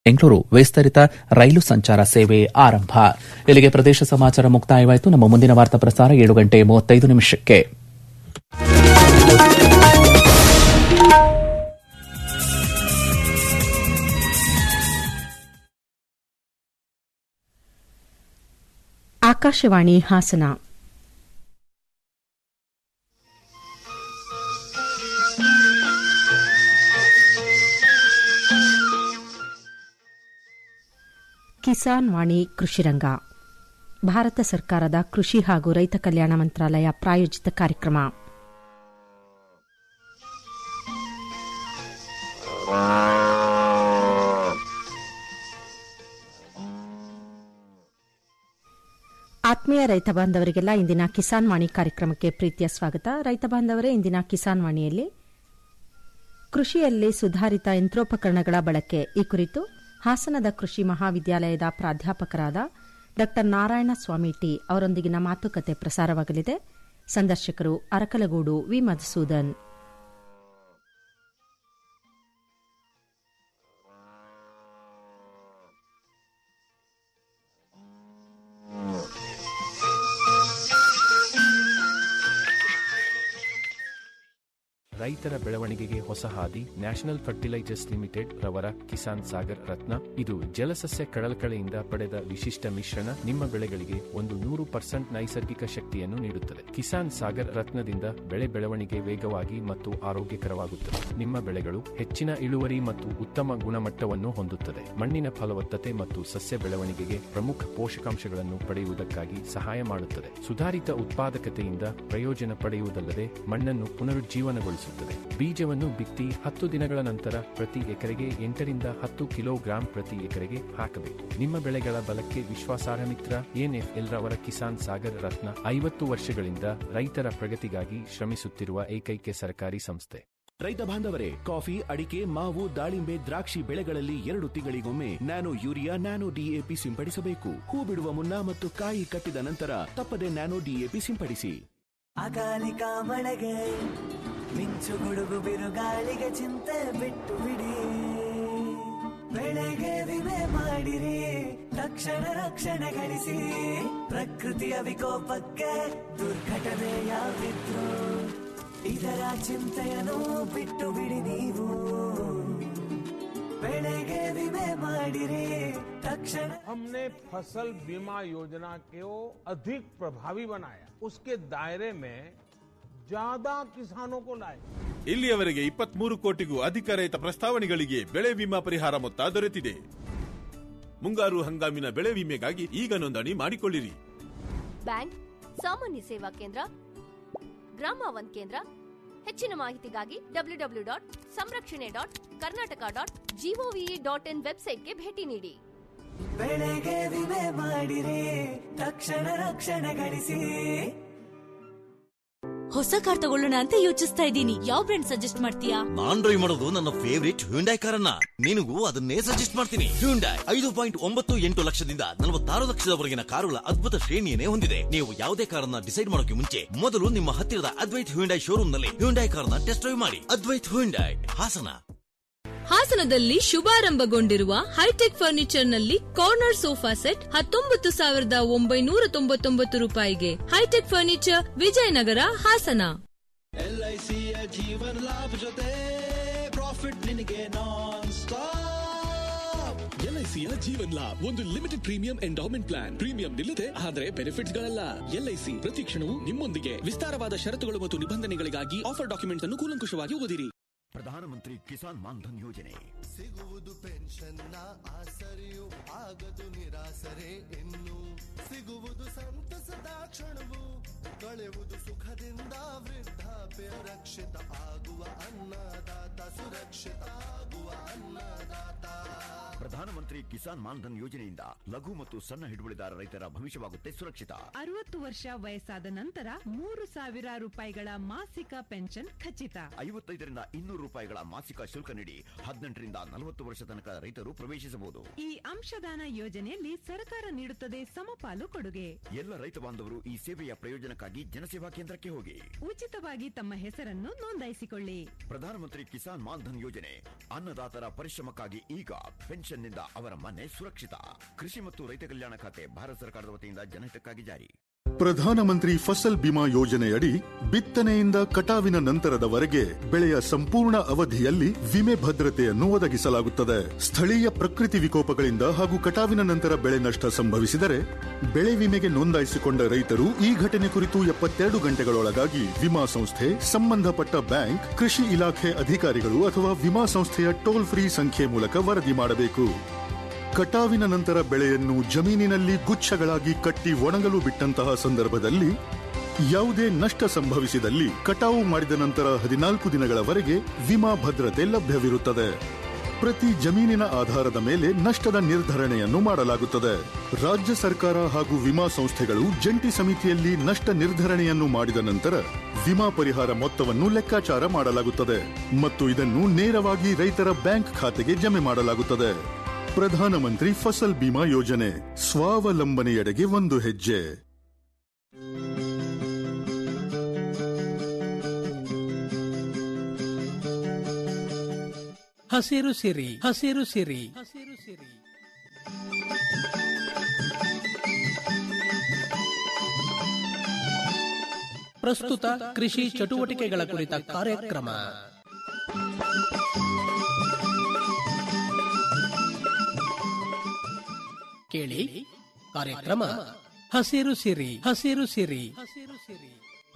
ಬೆಂಗಳೂರು ವಿಸ್ತರಿತ ರೈಲು ಸಂಚಾರ ಸೇವೆ ಆರಂಭ ಇಲ್ಲಿಗೆ ಪ್ರದೇಶ ಸಮಾಚಾರ ಮುಕ್ತಾಯವಾಯಿತು ನಮ್ಮ ಮುಂದಿನ ವಾರ್ತಾ ಪ್ರಸಾರ ಏಳು ಗಂಟೆ ಮೂವತ್ತೈದು ನಿಮಿಷಕ್ಕೆ ಆಕಾಶವಾಣಿ ಹಾಸನ ಕಿಸಾನ್ ವಾಣಿ ಕೃಷಿರಂಗ ಭಾರತ ಸರ್ಕಾರದ ಕೃಷಿ ಹಾಗೂ ರೈತ ಕಲ್ಯಾಣ ಮಂತ್ರಾಲಯ ಪ್ರಾಯೋಜಿತ ಕಾರ್ಯಕ್ರಮ ಆತ್ಮೀಯ ರೈತ ಬಾಂಧವರಿಗೆಲ್ಲ ಇಂದಿನ ಕಿಸಾನ್ ವಾಣಿ ಕಾರ್ಯಕ್ರಮಕ್ಕೆ ಪ್ರೀತಿಯ ಸ್ವಾಗತ ರೈತ ಬಾಂಧವರೇ ಇಂದಿನ ಕಿಸಾನ್ ವಾಣಿಯಲ್ಲಿ ಕೃಷಿಯಲ್ಲಿ ಸುಧಾರಿತ ಯಂತ್ರೋಪಕರಣಗಳ ಬಳಕೆ ಈ ಕುರಿತು ಹಾಸನದ ಕೃಷಿ ಮಹಾವಿದ್ಯಾಲಯದ ಪ್ರಾಧ್ಯಾಪಕರಾದ ಡಾ ನಾರಾಯಣ ಸ್ವಾಮಿ ಟಿ ಅವರೊಂದಿಗಿನ ಮಾತುಕತೆ ಪ್ರಸಾರವಾಗಲಿದೆ ಸಂದರ್ಶಕರು ಅರಕಲಗೂಡು ವಿ ಮಧುಸೂದನ್ ರೈತರ ಬೆಳವಣಿಗೆಗೆ ಹೊಸ ಹಾದಿ ನ್ಯಾಷನಲ್ ಫರ್ಟಿಲೈಜರ್ಸ್ ಲಿಮಿಟೆಡ್ ರವರ ಕಿಸಾನ್ ಸಾಗರ್ ರತ್ನ ಇದು ಜಲಸಸ್ಯ ಕಳಕಳೆಯಿಂದ ಪಡೆದ ವಿಶಿಷ್ಟ ಮಿಶ್ರಣ ನಿಮ್ಮ ಬೆಳೆಗಳಿಗೆ ಒಂದು ನೂರು ಪರ್ಸೆಂಟ್ ನೈಸರ್ಗಿಕ ಶಕ್ತಿಯನ್ನು ನೀಡುತ್ತದೆ ಕಿಸಾನ್ ಸಾಗರ್ ರತ್ನದಿಂದ ಬೆಳೆ ಬೆಳವಣಿಗೆ ವೇಗವಾಗಿ ಮತ್ತು ಆರೋಗ್ಯಕರವಾಗುತ್ತದೆ ನಿಮ್ಮ ಬೆಳೆಗಳು ಹೆಚ್ಚಿನ ಇಳುವರಿ ಮತ್ತು ಉತ್ತಮ ಗುಣಮಟ್ಟವನ್ನು ಹೊಂದುತ್ತದೆ ಮಣ್ಣಿನ ಫಲವತ್ತತೆ ಮತ್ತು ಸಸ್ಯ ಬೆಳವಣಿಗೆಗೆ ಪ್ರಮುಖ ಪೋಷಕಾಂಶಗಳನ್ನು ಪಡೆಯುವುದಕ್ಕಾಗಿ ಸಹಾಯ ಮಾಡುತ್ತದೆ ಸುಧಾರಿತ ಉತ್ಪಾದಕತೆಯಿಂದ ಪ್ರಯೋಜನ ಪಡೆಯುವುದಲ್ಲದೆ ಮಣ್ಣನ್ನು ಪುನರುಜ್ಜೀವನಗೊಳಿಸುತ್ತದೆ ಬೀಜವನ್ನು ಬಿತ್ತಿ ಹತ್ತು ದಿನಗಳ ನಂತರ ಪ್ರತಿ ಎಕರೆಗೆ ಎಂಟರಿಂದ ಹತ್ತು ಕಿಲೋಗ್ರಾಂ ಪ್ರತಿ ಎಕರೆಗೆ ಹಾಕಬೇಕು ನಿಮ್ಮ ಬೆಳೆಗಳ ಬಲಕ್ಕೆ ವಿಶ್ವಾಸಾರ್ಹ ಮಿತ್ರ ಎನ್ಎಫ್ಎಲ್ ರವರ ಕಿಸಾನ್ ಸಾಗರ್ ರತ್ನ ಐವತ್ತು ವರ್ಷಗಳಿಂದ ರೈತರ ಪ್ರಗತಿಗಾಗಿ ಶ್ರಮಿಸುತ್ತಿರುವ ಏಕೈಕ ಸರ್ಕಾರಿ ಸಂಸ್ಥೆ ರೈತ ಬಾಂಧವರೇ ಕಾಫಿ ಅಡಿಕೆ ಮಾವು ದಾಳಿಂಬೆ ದ್ರಾಕ್ಷಿ ಬೆಳೆಗಳಲ್ಲಿ ಎರಡು ತಿಂಗಳಿಗೊಮ್ಮೆ ನ್ಯಾನೋ ಯೂರಿಯಾ ನ್ಯಾನೋ ಡಿಎಪಿ ಸಿಂಪಡಿಸಬೇಕು ಹೂ ಬಿಡುವ ಮುನ್ನ ಮತ್ತು ಕಾಯಿ ಕಟ್ಟಿದ ನಂತರ ತಪ್ಪದೆ ನ್ಯಾನೋ ಡಿಎಪಿ ಸಿಂಪಡಿಸಿ ಅಕಾಲಿಕ ಮಳೆಗೆ ಮಿಂಚು ಗುಡುಗು ಬಿರುಗಾಳಿಗೆ ಚಿಂತೆ ಬಿಟ್ಟು ಬಿಡಿ ಬೆಳೆಗೆ ವಿಮೆ ಮಾಡಿರಿ ತಕ್ಷಣ ರಕ್ಷಣೆ ಗಳಿಸಿ ಪ್ರಕೃತಿಯ ವಿಕೋಪಕ್ಕೆ ದುರ್ಘಟನೆ ಯಾವಿದ್ರು ಇದರ ಚಿಂತೆಯನ್ನು ಬಿಟ್ಟು ಬಿಡಿ ನೀವು ಬೆಳೆಗೆ ವಿಮೆ ಮಾಡಿರಿ ತಕ್ಷಣ हमने फसल बीमा योजना को अधिक प्रभावी बनाया उसके दायरे में ज्यादा किसानों को लाए ಇಲ್ಲಿಯವರೆಗೆ ಇಪ್ಪತ್ಮೂರು ಕೋಟಿಗೂ ಅಧಿಕ ರೈತ ಪ್ರಸ್ತಾವನೆಗಳಿಗೆ ಬೆಳೆ ವಿಮಾ ಪರಿಹಾರ ಮೊತ್ತ ದೊರೆತಿದೆ ಮುಂಗಾರು ಹಂಗಾಮಿನ ಬೆಳೆ ವಿಮೆಗಾಗಿ ಈಗ ನೋಂದಣಿ ಮಾಡಿಕೊಳ್ಳಿರಿ ಬ್ಯಾಂಕ್ ಸಾಮಾನ್ಯ ಸೇವಾ ಕೇಂದ್ರ ಗ್ರಾಮ ಒಂದ್ ಕೇಂದ್ರ ಹೆಚ್ಚಿನ ಮಾಹಿತಿಗಾಗಿ ಡಬ್ಲ್ಯೂ ಡಬ್ಲ್ಯೂ ಡಾಟ್ ಸಂರಕ್ಷಣೆ dot Karnataka dot GOV dot in ವೆಬ್ಸೈಟ್ಗೆ ಭೇಟಿ ನೀಡಿ ಬೆಳೆಗೆ ವಿಮೆ ಮಾಡಿರಿ ತಕ್ಷಣ ರಕ್ಷಣೆ ಗಳಿಸಿ ಹೊಸ ಕಾರ್ ತಗೊಳ್ಳೋಣ ಅಂತ ಯೋಚಿಸ್ತಾ ಇದ್ದೀನಿ ಯಾವ ಬ್ರ್ಯಾಂಡ್ ಸಜೆಸ್ಟ್ ಮಾಡ್ತೀಯಾ ನಾನ್ ಡ್ರೈವ್ ಮಾಡೋದು ನನ್ನ ಫೇವರಿಟ್ ಹ್ಯುಂಡೈ ಕಾರನ್ನ ನಿನಗೂ ಅದನ್ನೇ ಸಜೆಸ್ಟ್ ಮಾಡ್ತೀನಿ ಹ್ಯುಂಡೈ ಐದು ಪಾಯಿಂಟ್ ಒಂಬತ್ತು ಎಂಟು ಲಕ್ಷದಿಂದ ನಲವತ್ತಾರು ಲಕ್ಷದವರೆಗಿನ ಕಾರುಗಳ ಅದ್ಭುತ ಶ್ರೇಣಿಯನ್ನೇ ಹೊಂದಿದೆ ನೀವು ಯಾವುದೇ ಕಾರನ್ನ ಡಿಸೈಡ್ ಮಾಡೋಕೆ ಮುಂಚೆ ಮೊದಲು ನಿಮ್ಮ ಹತ್ತಿರದ ಅದ್ವೈತ್ ಹ್ಯುಂಡೈ ಶೋರೂಮ್ ನಲ್ಲಿ ಹ್ಯುಂಡೈ ಕಾರ್ನ ಟೆಸ್ಟ್ ಡ್ರೈವ್ ಮಾಡಿ ಅದ್ವೈತ್ ಹ್ಯುಂಡೈ ಹಾಸನ ಹಾಸನದಲ್ಲಿ ಶುಭಾರಂಭಗೊಂಡಿರುವ ಹೈಟೆಕ್ ಫರ್ನಿಚರ್ ನಲ್ಲಿ ಕಾರ್ನರ್ ಸೋಫಾ ಸೆಟ್ ಹತ್ತೊಂಬತ್ತು ಸಾವಿರದ ಒಂಬೈನೂರ ತೊಂಬತ್ತೊಂಬತ್ತು ರೂಪಾಯಿಗೆ ಹೈಟೆಕ್ ಫರ್ನಿಚರ್ ವಿಜಯನಗರ ಹಾಸನ ಎಲ್ಐಸಿಯ ಜೀವನ ಲಾಭ ಜೊತೆ ಪ್ರಾಫಿಟ್ ನಿನಗೆ ನಾನ್ ಸ್ಟಾಪ್ ಎಲ್ಐಸಿಯ ಜೀವನ್ ಲಾಭ್ ಒಂದು limited premium endowment plan premium ನಿಲ್ಲದೆ ಆದರೆ ಬೆನಿಫಿಟ್ಸ್ ಗಳಲ್ಲ ಎಲ್ಐಸಿ ಪ್ರತಿ ಕ್ಷಣವೂ ನಿಮ್ಮೊಂದಿಗೆ ವಿಸ್ತಾರವಾದ ಷರತ್ತುಗಳು ಮತ್ತು ನಿಬಂಧನೆಗಳಿಗಾಗಿ ಆಫರ್ ಡಾಕ್ಯುಮೆಂಟ್ ಅನ್ನು ಕೂಲಂಕುಷವಾಗಿ ಓದಿರಿ ಪ್ರಧಾನಮಂತ್ರಿ ಕಿಸಾನ್ ಮಾನ್ಧನ್ ಯೋಜನೆ ಸಿಗುವುದು ಪೆನ್ಷನ್ನ ಆಸರೆಯು ಆಗದು ನಿರಾಸರೆ ಇನ್ನು ಸಿಗುವುದು ಸಂತಸದ ಕ್ಷಣವು ಕಳೆಯುವುದು ಸುಖದಿಂದ ವೃದ್ಧಾಪ್ಯ ರಕ್ಷಿತ ಆಗುವ ಅನ್ನದಾತ ಸುರಕ್ಷಿತ ಆಗುವ ಅನ್ನದಾತ ಪ್ರಧಾನಮಂತ್ರಿ ಕಿಸಾನ್ ಮಾನ್ಧನ್ ಯೋಜನೆಯಿಂದ ಲಘು ಮತ್ತು ಸಣ್ಣ ಹಿಡುವಳಿದಾರ ರೈತರ ಭವಿಷ್ಯವಾಗುತ್ತೆ ಸುರಕ್ಷಿತ ಅರವತ್ತು ವರ್ಷ ವಯಸ್ಸಾದ ನಂತರ ಮೂರು ಸಾವಿರ ರೂಪಾಯಿಗಳ ಮಾಸಿಕ ಪೆನ್ಷನ್ ಖಚಿತ ಐವತ್ತೈದರಿಂದ ಇನ್ನೂರು ರೂಪಾಯಿಗಳ ಮಾಸಿಕ ಶುಲ್ಕ ನೀಡಿ ಹದಿನೆಂಟರಿಂದ ನಲವತ್ತು ವರ್ಷ ತನಕ ರೈತರು ಪ್ರವೇಶಿಸಬಹುದು ಈ ಅಂಶದಾನ ಯೋಜನೆಯಲ್ಲಿ ಸರ್ಕಾರ ನೀಡುತ್ತದೆ ಸಮಪಾಲು ಕೊಡುಗೆ ಎಲ್ಲ ರೈತ ಬಾಂಧವರು ಈ ಸೇವೆಯ ಪ್ರಯೋಜನಕ್ಕಾಗಿ ಜನಸೇವಾ ಕೇಂದ್ರಕ್ಕೆ ಹೋಗಿ ಉಚಿತವಾಗಿ ತಮ್ಮ ಹೆಸರನ್ನು ನೋಂದಾಯಿಸಿಕೊಳ್ಳಿ ಪ್ರಧಾನಮಂತ್ರಿ ಕಿಸಾನ್ ಮಾನ್ಧನ್ ಯೋಜನೆ ಅನ್ನದಾತರ ಪರಿಶ್ರಮಕ್ಕಾಗಿ ಈಗ ಪೆನ್ಷನ್ನಿಂದ ಬೆಳೆಯೋದ್ರಿಂದ ಅವರ ಮನೆ ಸುರಕ್ಷಿತ ಕೃಷಿ ಮತ್ತು ರೈತ ಕಲ್ಯಾಣ ಖಾತೆ ಭಾರತ ಸರ್ಕಾರದ ವತಿಯಿಂದ ಜನಹಿತಕ್ಕಾಗಿ ಜಾರಿ ಪ್ರಧಾನಮಂತ್ರಿ ಫಸಲ್ ಬಿಮಾ ಯೋಜನೆಯಡಿ ಬಿತ್ತನೆಯಿಂದ ಕಟಾವಿನ ನಂತರದವರೆಗೆ ಬೆಳೆಯ ಸಂಪೂರ್ಣ ಅವಧಿಯಲ್ಲಿ ವಿಮೆ ಭದ್ರತೆಯನ್ನು ಒದಗಿಸಲಾಗುತ್ತದೆ ಸ್ಥಳೀಯ ಪ್ರಕೃತಿ ವಿಕೋಪಗಳಿಂದ ಹಾಗೂ ಕಟಾವಿನ ನಂತರ ಬೆಳೆ ನಷ್ಟ ಸಂಭವಿಸಿದರೆ ಬೆಳೆ ವಿಮೆಗೆ ನೋಂದಾಯಿಸಿಕೊಂಡ ರೈತರು ಈ ಘಟನೆ ಕುರಿತು ಎಪ್ಪತ್ತೆರಡು ಗಂಟೆಗಳೊಳಗಾಗಿ ವಿಮಾ ಸಂಸ್ಥೆ ಸಂಬಂಧಪಟ್ಟ ಬ್ಯಾಂಕ್ ಕೃಷಿ ಇಲಾಖೆ ಅಧಿಕಾರಿಗಳು ಅಥವಾ ವಿಮಾ ಸಂಸ್ಥೆಯ ಟೋಲ್ ಫ್ರೀ ಸಂಖ್ಯೆ ಮೂಲಕ ವರದಿ ಮಾಡಬೇಕು ಕಟಾವಿನ ನಂತರ ಬೆಳೆಯನ್ನು ಜಮೀನಿನಲ್ಲಿ ಗುಚ್ಛಗಳಾಗಿ ಕಟ್ಟಿ ಒಣಗಲು ಬಿಟ್ಟಂತಹ ಸಂದರ್ಭದಲ್ಲಿ ಯಾವುದೇ ನಷ್ಟ ಸಂಭವಿಸಿದಲ್ಲಿ ಕಟಾವು ಮಾಡಿದ ನಂತರ ಹದಿನಾಲ್ಕು ದಿನಗಳವರೆಗೆ ವಿಮಾ ಭದ್ರತೆ ಲಭ್ಯವಿರುತ್ತದೆ ಪ್ರತಿ ಜಮೀನಿನ ಆಧಾರದ ಮೇಲೆ ನಷ್ಟದ ನಿರ್ಧರಣೆಯನ್ನು ಮಾಡಲಾಗುತ್ತದೆ ರಾಜ್ಯ ಸರ್ಕಾರ ಹಾಗೂ ವಿಮಾ ಸಂಸ್ಥೆಗಳು ಜಂಟಿ ಸಮಿತಿಯಲ್ಲಿ ನಷ್ಟ ನಿರ್ಧರಣೆಯನ್ನು ಮಾಡಿದ ನಂತರ ವಿಮಾ ಪರಿಹಾರ ಮೊತ್ತವನ್ನು ಲೆಕ್ಕಾಚಾರ ಮಾಡಲಾಗುತ್ತದೆ ಮತ್ತು ಇದನ್ನು ನೇರವಾಗಿ ರೈತರ ಬ್ಯಾಂಕ್ ಖಾತೆಗೆ ಜಮೆ ಮಾಡಲಾಗುತ್ತದೆ ಪ್ರಧಾನಮಂತ್ರಿ ಫಸಲ್ ಬಿಮಾ ಯೋಜನೆ ಸ್ವಾವಲಂಬನೆಯೆಡೆಗೆ ಒಂದು ಹೆಜ್ಜೆ ಹಸಿರು ಸಿರಿ ಹಸಿರು ಸಿರಿ ಹಸಿರು ಸಿರಿ ಪ್ರಸ್ತುತ ಕೃಷಿ ಚಟುವಟಿಕೆಗಳ ಕುರಿತ ಕಾರ್ಯಕ್ರಮ ಕೇಳಿ ಕಾರ್ಯಕ್ರಮ ಹಸಿರು ಸಿರಿ ಹಸಿರು ಸಿರಿ ಹಸಿರು ಸಿರಿ